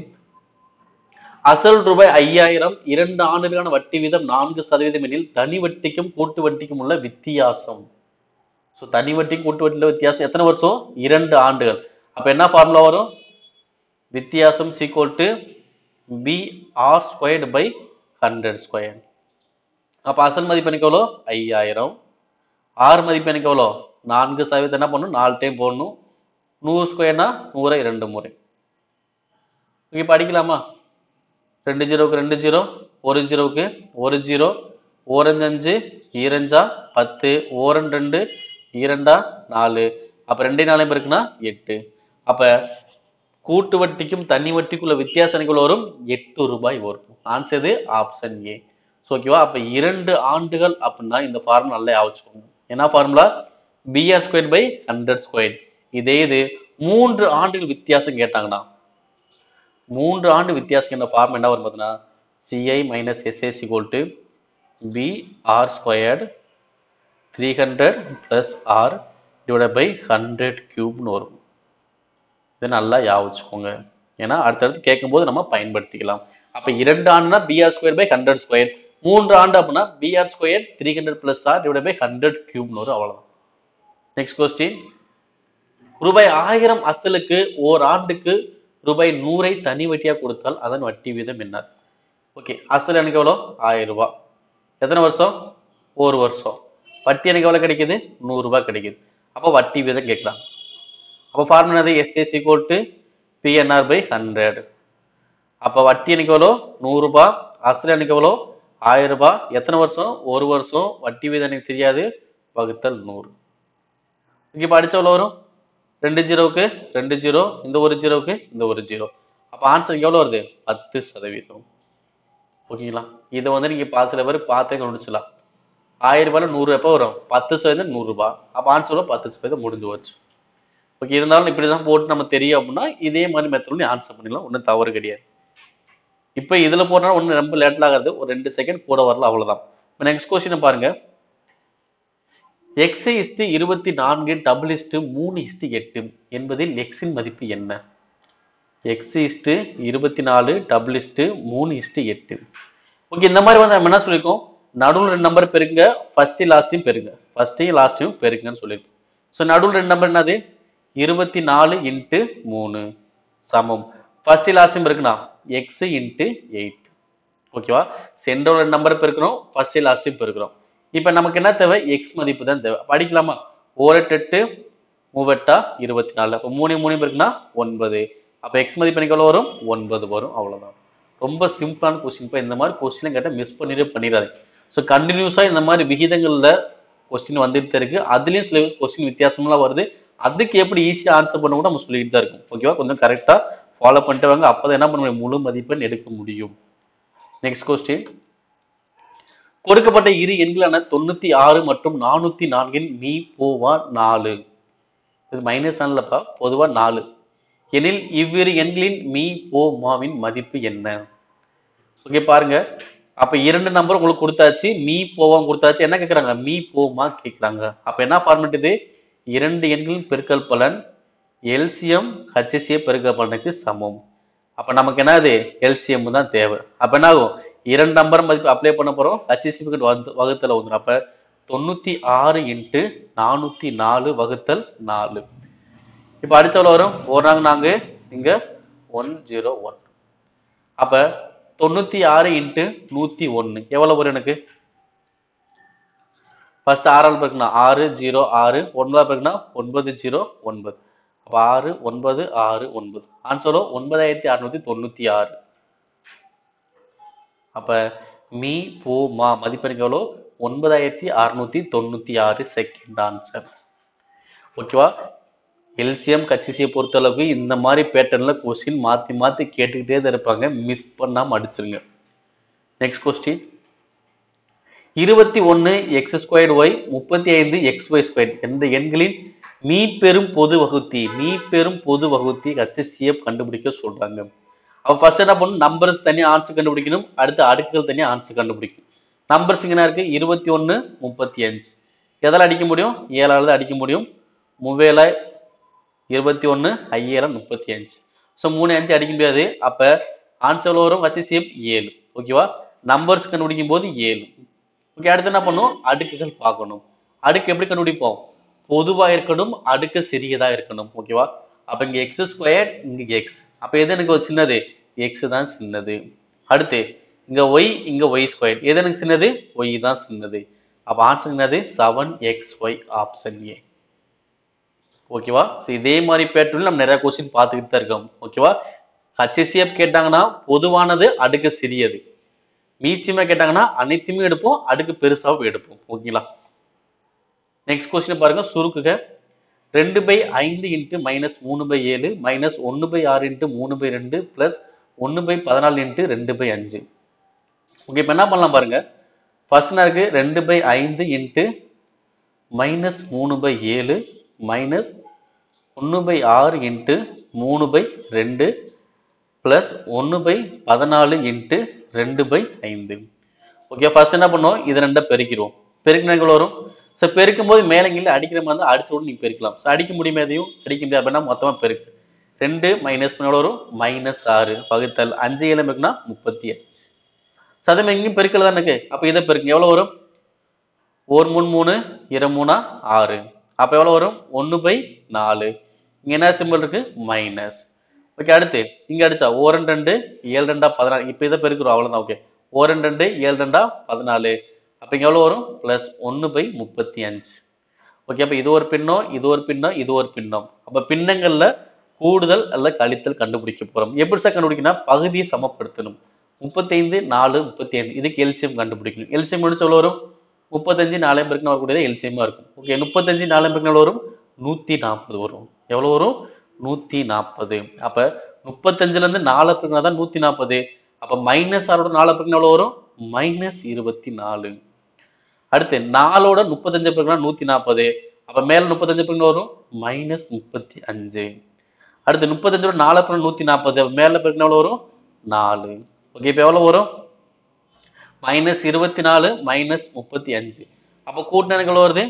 அசல் ரூபாய் ஐயாயிரம் இரண்டு ஆண்டுகளுக்கான வட்டி வீதம் நான்கு சதவீதம் எனில் தனி வட்டிக்கும் கூட்டு வட்டிக்கும் உள்ள வித்தியாசம் ஸோ தனி வட்டிக்கும் கூட்டு வட்டியில் வித்தியாசம் எத்தனை வருஷம் இரண்டு ஆண்டுகள் அப்ப என்ன ஃபார்முலா வரும் வித்தியாசம் equal to p r squared by hundred square அப்போ அசல் மதிப்பு எனக்கு எவ்வளோ ஐயாயிரம் ஆறு மதிப்பு எனக்கு எவ்வளோ நான்கு சதவீதம் என்ன பண்ணணும் நாலு டைம் போடணும் நூறு ஸ்கொயர்னா நூறை இரண்டு முறை ஓகே படிக்கலாமா ரெண்டு ஜீரோவுக்கு ரெண்டு ஜீரோ ஒரு ஜீரோவுக்கு ஒரு ஜீரோ ஓரஞ்சு அஞ்சு ஈரஞ்சா பத்து ஓரன் ரெண்டு ஈரண்டா நாலு அப்போ ரெண்டே நாளையும் இருக்குன்னா எட்டு அப்போ கூட்டு வட்டிக்கும் தனி வட்டிக்குள்ள வித்தியாசம் எனக்கு எவ்வளவு வரும் எட்டு ரூபாய் வரும் ஆன்சர் ஆப்ஷன் ஏ ஸோ ஓகேவா அப்போ இரண்டு ஆண்டுகள் அப்படின்னா இந்த ஃபார்முலா நல்லா யோசிச்சுக்கோங்க என்ன formula p r square by hundred square இதே இது மூன்று ஆண்டுகள் வித்தியாசம் கேட்டாங்கன்னா மூன்று ஆண்டு வித்தியாசம் என்ன ஃபார்ம் என்ன வரும் பார்த்தீங்கன்னா CI minus SS equal to p r squared three hundred plus r divide by hundred க்யூப்னு வரும் இதை நல்லா ஞாபகம் ஏன்னா அடுத்தடுத்து கேட்கும்போது நம்ம பயன்படுத்திக்கலாம் அப்ப இரண்டு ஆண்டுனா p r square by hundred square மூன்று ஆண்டு அப்படின்னா p r square three hundred plus r divide by hundred கியூப்னு வரும் அவ்வளவுதான் நெக்ஸ்ட் கொஸ்டின் ரூபாய் ஆயிரம் அசலுக்கு ஓர் ஆண்டுக்கு ரூபாய் நூறை தனி வட்டியா கொடுத்தால் அதன் வட்டி வீதம் என்ன ஓகே அசல் எனக்கு எவ்வளோ ஆயிரம் ரூபாய் எத்தனை வருஷம் ஒரு வருஷம் வட்டி எனக்கு எவ்வளோ கிடைக்குது நூறு ரூபாய் கிடைக்குது அப்போ வட்டி வீதம் கேட்கலாம் அப்போ ஃபார்முலா அது SS equal to p n r by hundred அப்போ வட்டி எனக்கு எவ்வளோ நூறுரூபா அசல் எனக்கு எவ்வளோ ஆயிரம் ரூபாய் எத்தனை வருஷம் ஒரு வருஷம் வட்டி வீதம் எனக்கு தெரியாது வகுத்தல் நூறு இங்கே இப்போ அடிச்ச எவ்வளோ வரும் ரெண்டு ஜீரோவுக்கு ரெண்டு ஜீரோ இந்த ஒரு ஜீரோவுக்கு இந்த ஒரு ஜீரோ அப்போ ஆன்சர் எவ்வளோ வருது பத்து சதவீதம் ஓகேங்களா இதை வந்து நீங்கள் பா சில பேர் பார்த்தே கண்டுபிடிச்சலாம் ஆயிரம் ரூபாயில் நூறு எப்போ வரும் பத்து சதவீதம் நூறுரூபா அப்போ ஆன்சர் பத்து சதவீதம் முடிஞ்சு போச்சு ஓகே இருந்தாலும் இப்படி தான் போட்டு நம்ம தெரியும் அப்படின்னா இதே மாதிரி மெத்தட் நீ ஆன்சர் பண்ணிடலாம் ஒன்றும் தவறு கிடையாது இப்போ இதில் போட்டா ஒன்றும் ரொம்ப லேட் ஆகாது ஒரு ரெண்டு செகண்ட் கூட வரல அவ்வளோதான் இப்போ நெக்ஸ்ட் கொஸ்டினை பாருங்க எக்ஸ் இஸ்டு இருபத்தி நான்கு டபுள் இஸ்டு மூணு இஸ்டு எட்டு என்பதில் எக்ஸின் மதிப்பு என்ன எக்ஸ் இஸ்டு இருபத்தி நாலு double is to is to okay இந்த மாதிரி வந்து நம்ம என்ன சொல்லியிருக்கோம் நடுவில் ரெண்டு நம்பர் பெருங்க ஃபர்ஸ்ட் லாஸ்ட்டையும் பெருங்க ஃபர்ஸ்ட்டையும் லாஸ்ட்டையும் பெருங்கன்னு சொல்லியிருக்கோம் ஸோ நடுவில் ரெண்டு நம்பர் என்னது இருபத்தி நாலு இன்ட்டு மூணு சமம் ஃபர்ஸ்ட் லாஸ்ட்டையும் பெருக்குனா எக்ஸ் இன்ட்டு எயிட் ஓகேவா சென்டரோட நம்பர் பெருக்கிறோம் ஃபர்ஸ்ட் லாஸ்ட்டையும் பெருக்கிறோம் இப்போ நமக்கு என்ன தேவை எக்ஸ் மதிப்பு தான் தேவை படிக்கலாமா ஓரெட்டு எட்டு மூவெட்டா இருபத்தி நாலு அப்போ மூணு மூணு இருக்குன்னா ஒன்பது அப்போ எக்ஸ் மதிப்பு எனக்கு எவ்வளோ வரும் ஒன்பது வரும் அவ்வளவுதான் ரொம்ப சிம்பிளான கொஸ்டின் இப்போ இந்த மாதிரி கொஸ்டின் கேட்டால் மிஸ் பண்ணிடவே பண்ணிடாது ஸோ கண்டினியூஸாக இந்த மாதிரி விகிதங்களில் கொஸ்டின் வந்துட்டு தான் இருக்கு அதுலேயும் சில கொஸ்டின் வித்தியாசமெல்லாம் வருது அதுக்கு எப்படி ஈஸியாக ஆன்சர் பண்ண கூட நம்ம சொல்லிட்டு தான் இருக்கும் ஓகேவா கொஞ்சம் கரெக்டாக ஃபாலோ பண்ணிட்டு வாங்க அப்போ என்ன பண்ண முடியும் முழு மதிப்பெண் எடுக்க முடியும் நெக்ஸ்ட் கொஸ்டின் கொடுக்கப்பட்ட இரு எண்களான தொண்ணூத்தி ஆறு மற்றும் நானூத்தி நான்கின் மீ போவா நாலு இது மைனஸ் நாலுலப்பா பொதுவா நாலு எனில் இவ்விரு எண்களின் மீ போ மாவின் மதிப்பு என்ன ஓகே பாருங்க அப்ப இரண்டு நம்பர் உங்களுக்கு கொடுத்தாச்சு மீ போவாம் கொடுத்தாச்சு என்ன கேக்குறாங்க மீ போமா கேக்குறாங்க அப்ப என்ன ஃபார்மெட் இது இரண்டு எண்களின் பெருக்கல் பலன் எல்சிஎம் ஹச்சிசிய பெருக்கல் பலனுக்கு சமம் அப்ப நமக்கு என்னது எல்சிஎம் தான் தேவை அப்ப என்ன ஆகும் இரண்டு நம்பர் மதிப்பு அப்ளை பண்ண போறோம் ஹச்சிசிபிக்கு வகுத்தல வந்துடும் அப்ப தொண்ணூத்தி ஆறு இன்ட்டு நானூத்தி நாலு வகுத்தல் நாலு இப்ப அடிச்சவள வரும் ஓராங்க நாங்க இங்க ஒன் ஜீரோ ஒன் அப்ப தொண்ணூத்தி ஆறு இன்ட்டு நூத்தி ஒன்னு எவ்வளவு வரும் எனக்கு ஃபர்ஸ்ட் ஆறால் பெருக்குனா ஆறு ஜீரோ ஆறு ஒன்பதால் பெருக்குனா ஒன்பது ஜீரோ ஒன்பது அப்ப ஆறு ஒன்பது ஆறு ஒன்பது ஆன்சரோ ஒன்பதாயிரத்தி அறுநூத்தி தொண்ணூத்தி ஆறு அப்ப மீ போ மா மதிப்பெண்ணுக்கு எவ்வளோ ஒன்பதாயிரத்தி அறுநூத்தி தொண்ணூத்தி ஆறு செகண்ட் ஆன்சர் ஓகேவா எல்சிஎம் கச்சிசியை பொறுத்தளவுக்கு இந்த மாதிரி பேட்டர்ன்ல கொஸ்டின் மாத்தி மாத்தி கேட்டுக்கிட்டே தான் இருப்பாங்க மிஸ் பண்ணாம அடிச்சிருங்க நெக்ஸ்ட் கொஸ்டின் இருபத்தி ஒன்னு எக்ஸ் ஸ்கொயர்டு ஒய் முப்பத்தி ஐந்து எக்ஸ் ஒய் ஸ்கொயர் என்ற எண்களின் மீ பெரும் பொது வகுத்தி மீ பெரும் பொது வகுத்தி ஹச்சிசிஎஃப் கண்டுபிடிக்க சொல்றாங்க அப்ப ஃபர்ஸ்ட் என்ன பண்ணணும் நம்பருக்கு தனியா ஆன்சர் கண்டுபிடிக்கணும் அடுத்து அடுக்குகள் தனியா ஆன்சர் கண்டுபிடிக்கணும் நம்பர்ஸ் என்ன இருக்கு இருபத்தி ஒன்னு முப்பத்தி அஞ்சு எதால அடிக்க முடியும் ஏழால தான் அடிக்க முடியும் மூவேல இருபத்தி ஒன்னு ஐஏல முப்பத்தி அஞ்சு ஸோ மூணு அஞ்சு அடிக்க முடியாது அப்ப ஆன்சர் வரும் ஹச்சிசிஎஃப் ஏழு ஓகேவா நம்பர்ஸ் கண்டுபிடிக்கும் போது ஏழு ஓகே அடுத்து என்ன பண்ணும் அடுக்குகள் பார்க்கணும் அடுக்கு எப்படி கண்டுபிடிப்போம் பொதுவா இருக்கணும் அடுக்கு சிறியதா இருக்கணும் ஓகேவா அப்ப இங்க எக்ஸ் ஸ்கொயர் இங்க எக்ஸ் அப்ப எது எனக்கு ஒரு சின்னது எக்ஸ் தான் சின்னது அடுத்து இங்க ஒய் இங்க ஒய் ஸ்கொயர் எது எனக்கு சின்னது ஒய் தான் சின்னது அப்ப ஆன்சர் என்னது seven x y option a ஓகேவா ஸோ இதே மாதிரி பேட்டர்ல நம்ம நிறைய கொஸ்டின் பார்த்துக்கிட்டு தான் இருக்கோம் ஓகேவா ஹச்சிசிஎஃப் கேட்டாங்கன்னா பொதுவானது அடுக்கு சிறியது மீச்சியமா கேட்டாங்கன்னா அனைத்துமே எடுப்போம் அடுக்கு பெருசாவும் எடுப்போம் ஓகேங்களா நெக்ஸ்ட் கொஸ்டின் பாருங்க சுருக்குக ரெண்டு பை ஐந்து இன்ட்டு மைனஸ் மூணு பை ஏழு மைனஸ் ஒன்று பை ஆறு இன்ட்டு மூணு பை ரெண்டு பிளஸ் ஒன்று பை பதினாலு இன்ட்டு ரெண்டு பை அஞ்சு ஓகே இப்போ என்ன பண்ணலாம் பாருங்க ஃபர்ஸ்ட் என்ன இருக்கு ரெண்டு பை ஐந்து இன்ட்டு மைனஸ் மூணு பை ஏழு மைனஸ் ஒன்று பை ஆறு இன்ட்டு மூணு பை ரெண்டு ப்ளஸ் ஒன்று பை பதினாலு இன்ட்டு ரெண்டு பை ஐந்து ஓகே ஃபர்ஸ்ட் என்ன பண்ணுவோம் இது ரெண்டை பெருக்கிடுவோம் பெருக்கினா எவ்வளோ வரும் ஸோ பெருக்கும் போது மேலே கீழே அடிக்கிற மாதிரி இருந்தால் அடிச்ச உடனே நீங்கள் பெருக்கலாம் ஸோ அடிக்க முடியுமே அதையும் அடிக்க முடியாது அப்படின்னா மொத்தமாக பெருக்கு ரெண்டு மைனஸ் பண்ண எவ்வளோ வரும் மைனஸ் ஆறு வகுத்தல் அஞ்சு ஏழு பெருக்குனா முப்பத்தி அஞ்சு சதம் எங்கேயும் பெருக்கல தான் இருக்கு அப்போ இதை பெருக்குங்க எவ்வளோ வரும் ஒரு மூணு மூணு இரு மூணா ஆறு அப்போ எவ்வளோ வரும் ஒன்று பை நாலு இங்கே என்ன சிம்பிள் இருக்கு மைனஸ் ஓகே அடுத்து இங்கே அடிச்சா ஓரன் ரெண்டு ஏழு ரெண்டா பதினாலு இப்போ இதை பெருக்கிறோம் அவ்வளோதான் ஓகே ஓரன் ரெண்டு ஏழு ரெண்டா பதினாலு அப்போ இங்கே எவ்வளோ வரும் ப்ளஸ் ஒன்று பை முப்பத்தி அஞ்சு ஓகே அப்போ இது ஒரு பின்னம் இது ஒரு பின்னம் இது ஒரு பின்னம் அப்போ பின்னங்கள்ல கூடுதல் அல்ல கழித்தல் கண்டுபிடிக்க போறோம் எப்படி சார் கண்டுபிடிக்கணும் பகுதியை சமப்படுத்தணும் முப்பத்தைந்து நாலு முப்பத்தி ஐந்து இதுக்கு எல்சியம் கண்டுபிடிக்கணும் எல்சியம் முடிச்சு எவ்வளோ வரும் முப்பத்தஞ்சு நாலு பேருக்கு வரக்கூடியது எல்சியமா இருக்கும் ஓகே முப்பத்தஞ்சு நாலு பேருக்கு எவ்வளோ வரும் நூத்தி நாற்பது வரும் எவ்வளோ வரும் நூத்தி நாற்பது அப்ப முப்பத்தஞ்சுல இருந்து நாலு பேருக்குனா தான் நூத்தி நாற்பது அப்ப மைனஸ் ஆறோட நாலு பேருக்கு எவ்வளோ வரும் மைனஸ் இருபத்தி நாலு அடுத்து நாலோட முப்பத்தஞ்சு பேருக்குனா நூத்தி நாற்பது அப்ப மேல முப்பத்தஞ்சு பேருக்கு வரும் மைனஸ் முப்பத்தி அஞ்சு அடுத்து முப்பத்தஞ்சோட நாலு பேருக்கு நூத்தி நாற்பது மேல பேருக்கு எவ்வளோ வரும் நாலு ஓகே இப்போ எவ்வளோ வரும் மைனஸ் இருபத்தி நாலு மைனஸ் முப்பத்தி அஞ்சு அப்போ கூட்டினங்கள் வருது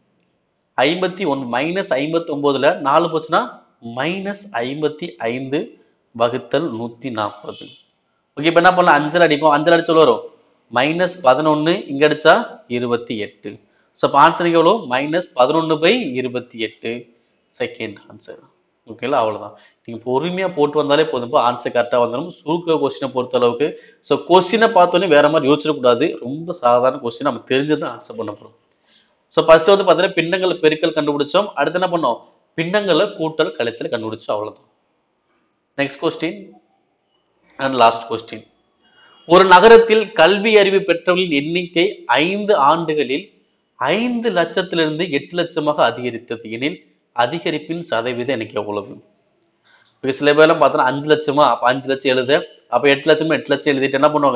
ஐம்பத்தி ஒன் மைனஸ் ஐம்பத்தி ஒன்பதுல நாலு போச்சுன்னா மைனஸ் ஐம்பத்தி ஐந்து வகுத்தல் நூத்தி நாற்பது ஓகே இப்போ என்ன பண்ணலாம் அஞ்சல் அடிப்போம் அஞ்சல் அடிச்சு எவ்வளவு வரும் மைனஸ் பதினொன்று இங்க அடிச்சா இருபத்தி எட்டு ஸோ இப்போ ஆன்சருக்கு எவ்வளோ மைனஸ் பதினொன்று பை இருபத்தி எட்டு செகண்ட் ஆன்சர் ஓகேங்களா அவ்வளவுதான் நீங்க பொறுமையா போட்டு வந்தாலே போதும் ஆன்சர் கரெக்டா வந்துடும் சுருக்க கொஸ்டினை பொறுத்த அளவுக்கு ஸோ கொஸ்டினை பார்த்தோன்னே வேற மாதிரி யோசிச்சிடக்கூடாது ரொம்ப சாதாரண கொஸ்டின் நம்ம தெரிஞ்சதான் ஆன்சர் பண்ண போறோம் ஸோ ஃபர்ஸ்ட் வந்து பார்த்தீங்கன்னா பின்னங்கள் பெருக்கல் கண்டுபிடிச்சோம் அடுத்து என்ன பண்ணோம் பின்னங்களை கூட்டல் கழித்தல் கண்டுபிடிச்சோம் அவ்வளவுதான் next question and last question ஒரு நகரத்தில் கல்வி அறிவு பெற்றவர்களின் எண்ணிக்கை ஐந்து ஆண்டுகளில் ஐந்து லட்சத்திலிருந்து எட்டு லட்சமாக அதிகரித்தது எனில் அதிகரிப்பின் சதவீதம் எனக்கு எவ்வளவு இப்போ சில பேர்லாம் பார்த்தோன்னா அஞ்சு லட்சமா அப்போ அஞ்சு லட்சம் எழுத அப்போ எட்டு லட்சமா எட்டு லட்சம் எழுதிட்டு என்ன பண்ணுவாங்க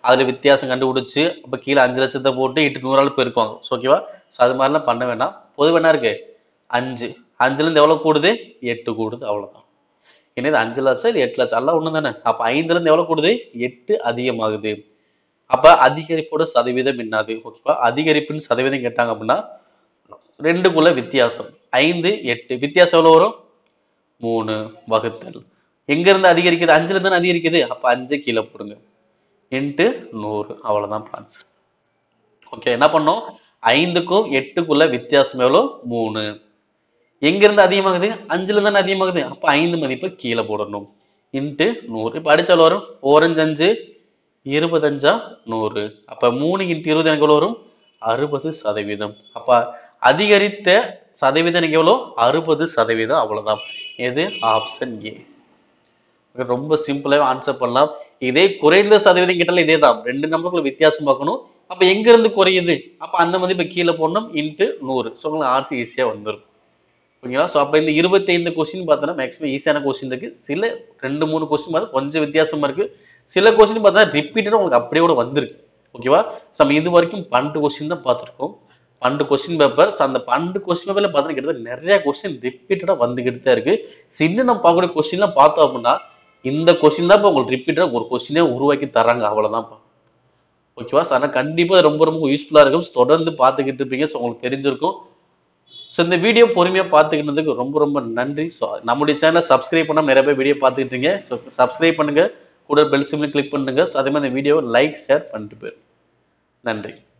அதுல வித்தியாசம் கண்டுபிடிச்சு அப்ப கீழே அஞ்சு லட்சத்தை போட்டு எட்டு நூறால் பெருக்குவாங்க ஸோ ஓகேவா ஸோ அது மாதிரிலாம் பண்ண வேண்டாம் பொதுவா என்ன இருக்கு அஞ்சு அஞ்சுல இருந்து எவ்வளவு கூடுது எட்டு கூடுது அவ்வளவுதான் ஏன்னா இது அஞ்சு லட்சம் இது எட்டு லட்சம் எல்லாம் ஒண்ணு தானே அப்ப ஐந்துல இருந்து எவ்வளவு கூடுது எட்டு அதிகமாகுது அப்ப அதிகரிப்போட சதவீதம் என்னது ஓகேவா அதிகரிப்பின் சதவீதம் கேட்டாங்க அப்படின்னா ரெண்டுக்குள்ள வித்தியாசம் ஐந்து எட்டு வித்தியாசம் எவ்வளவு வரும் மூணு வகுத்தல் எங்க இருந்து அதிகரிக்குது அஞ்சுல இருந்து அதிகரிக்குது அப்ப அஞ்சு கீழே போடுங்க இன்ட்டு நூறு அவ்வளவுதான் ஆன்சர் ஓகே என்ன பண்ணோம் ஐந்துக்கும் எட்டுக்குள்ள வித்தியாசம் எவ்வளோ மூணு எங்க இருந்து அதிகமாகுது அஞ்சுல இருந்து அதிகமாகுது அப்ப ஐந்து மதிப்பு கீழே போடணும் இன்ட்டு நூறு இப்ப அடிச்சால் வரும் ஓரஞ்சு அஞ்சு இருபத்தஞ்சா நூறு அப்ப மூணு இன்ட்டு இருபது எனக்கு எவ்வளவு வரும் அறுபது சதவீதம் அப்ப அதிகரித்த சதவீதம் எனக்கு எவ்வளோ அறுபது சதவீதம் அவ்வளவுதான் எது ஆப்ஷன் ஏ ரொம்ப சிம்பிளாவே ஆன்சர் பண்ணலாம் இதே குறைந்த சதவீதம் கேட்டாலும் இதே தான் ரெண்டு நம்பருக்குள்ள வித்தியாசம் பார்க்கணும் அப்ப எங்க இருந்து குறையுது அப்ப அந்த மதிப்பை கீழே போடணும் இன்ட்டு நூறு ஸோ உங்களுக்கு ஆன்சர் ஈஸியா வந்துடும் ஓகேங்களா ஸோ அப்போ இந்த இருபத்தைந்து கொஸ்டின் பார்த்தோன்னா மேக்ஸிமம் ஈஸியான கொஸ்டின் இருக்கு சில ரெண்டு மூணு கொஸ்டின் பார்த்தா கொஞ்சம் வித்தியாசமா இருக்கு சில கொஸ்டின் பார்த்தா ரிப்பீட்டடாக உங்களுக்கு அப்படியே கூட வந்திருக்கு ஓகேவா ஸோ நம்ம இது வரைக்கும் பன்னெண்டு கொஸ்டின் தான் பார்த்துருக்கோம் பன்னெண்டு கொஸ்டின் பேப்பர் ஸோ அந்த பன்னெண்டு கொஸ்டின் பேப்பர்ல பார்த்தா கிட்டத்தட்ட நிறைய கொஸ்டின் ரிப்பீட்டடாக வந்துகிட்டு தான் இருக்கு ஸோ இன்னும் நம்ம பார்க்கக்கூடிய கொஸ்டின்லாம் பார்த்தோம் அப்படின்னா இந்த கொஸ்டின் தான் இப்போ உங்களுக்கு ரிப்பீட்டடாக ஒரு கொஸ்டினே உருவாக்கி தராங்க அவ்வளோதான்ப்பா ஓகேவா ஸோ ஆனால் கண்டிப்பாக ரொம்ப ரொம்ப யூஸ்ஃபுல்லாக இருக்கும் தொடர்ந்து பார்த்துக்கிட்டு இருப்பீங்க ஸோ உங்களுக்கு தெரிஞ்சிருக்கும் ஸோ இந்த வீடியோ பொறுமையாக பார்த்துக்கிட்டதுக்கு ரொம்ப ரொம்ப நன்றி ஸோ நம்முடைய சேனலை சப்ஸ்கிரைப் பண்ணாம நிறைய பேர் வீடியோ பார்த்துக்கிட்டு இருக்கீங்க ஸோ சப்ஸ்கிரைப் பண்ணுங்க கூட பெல் சிம்லையும் கிளிக் பண்ணுங்க ஸோ அதே மாதிரி இந்த வீடியோவை லைக் ஷேர் பண்ணிட்டு போயிரு நன்றி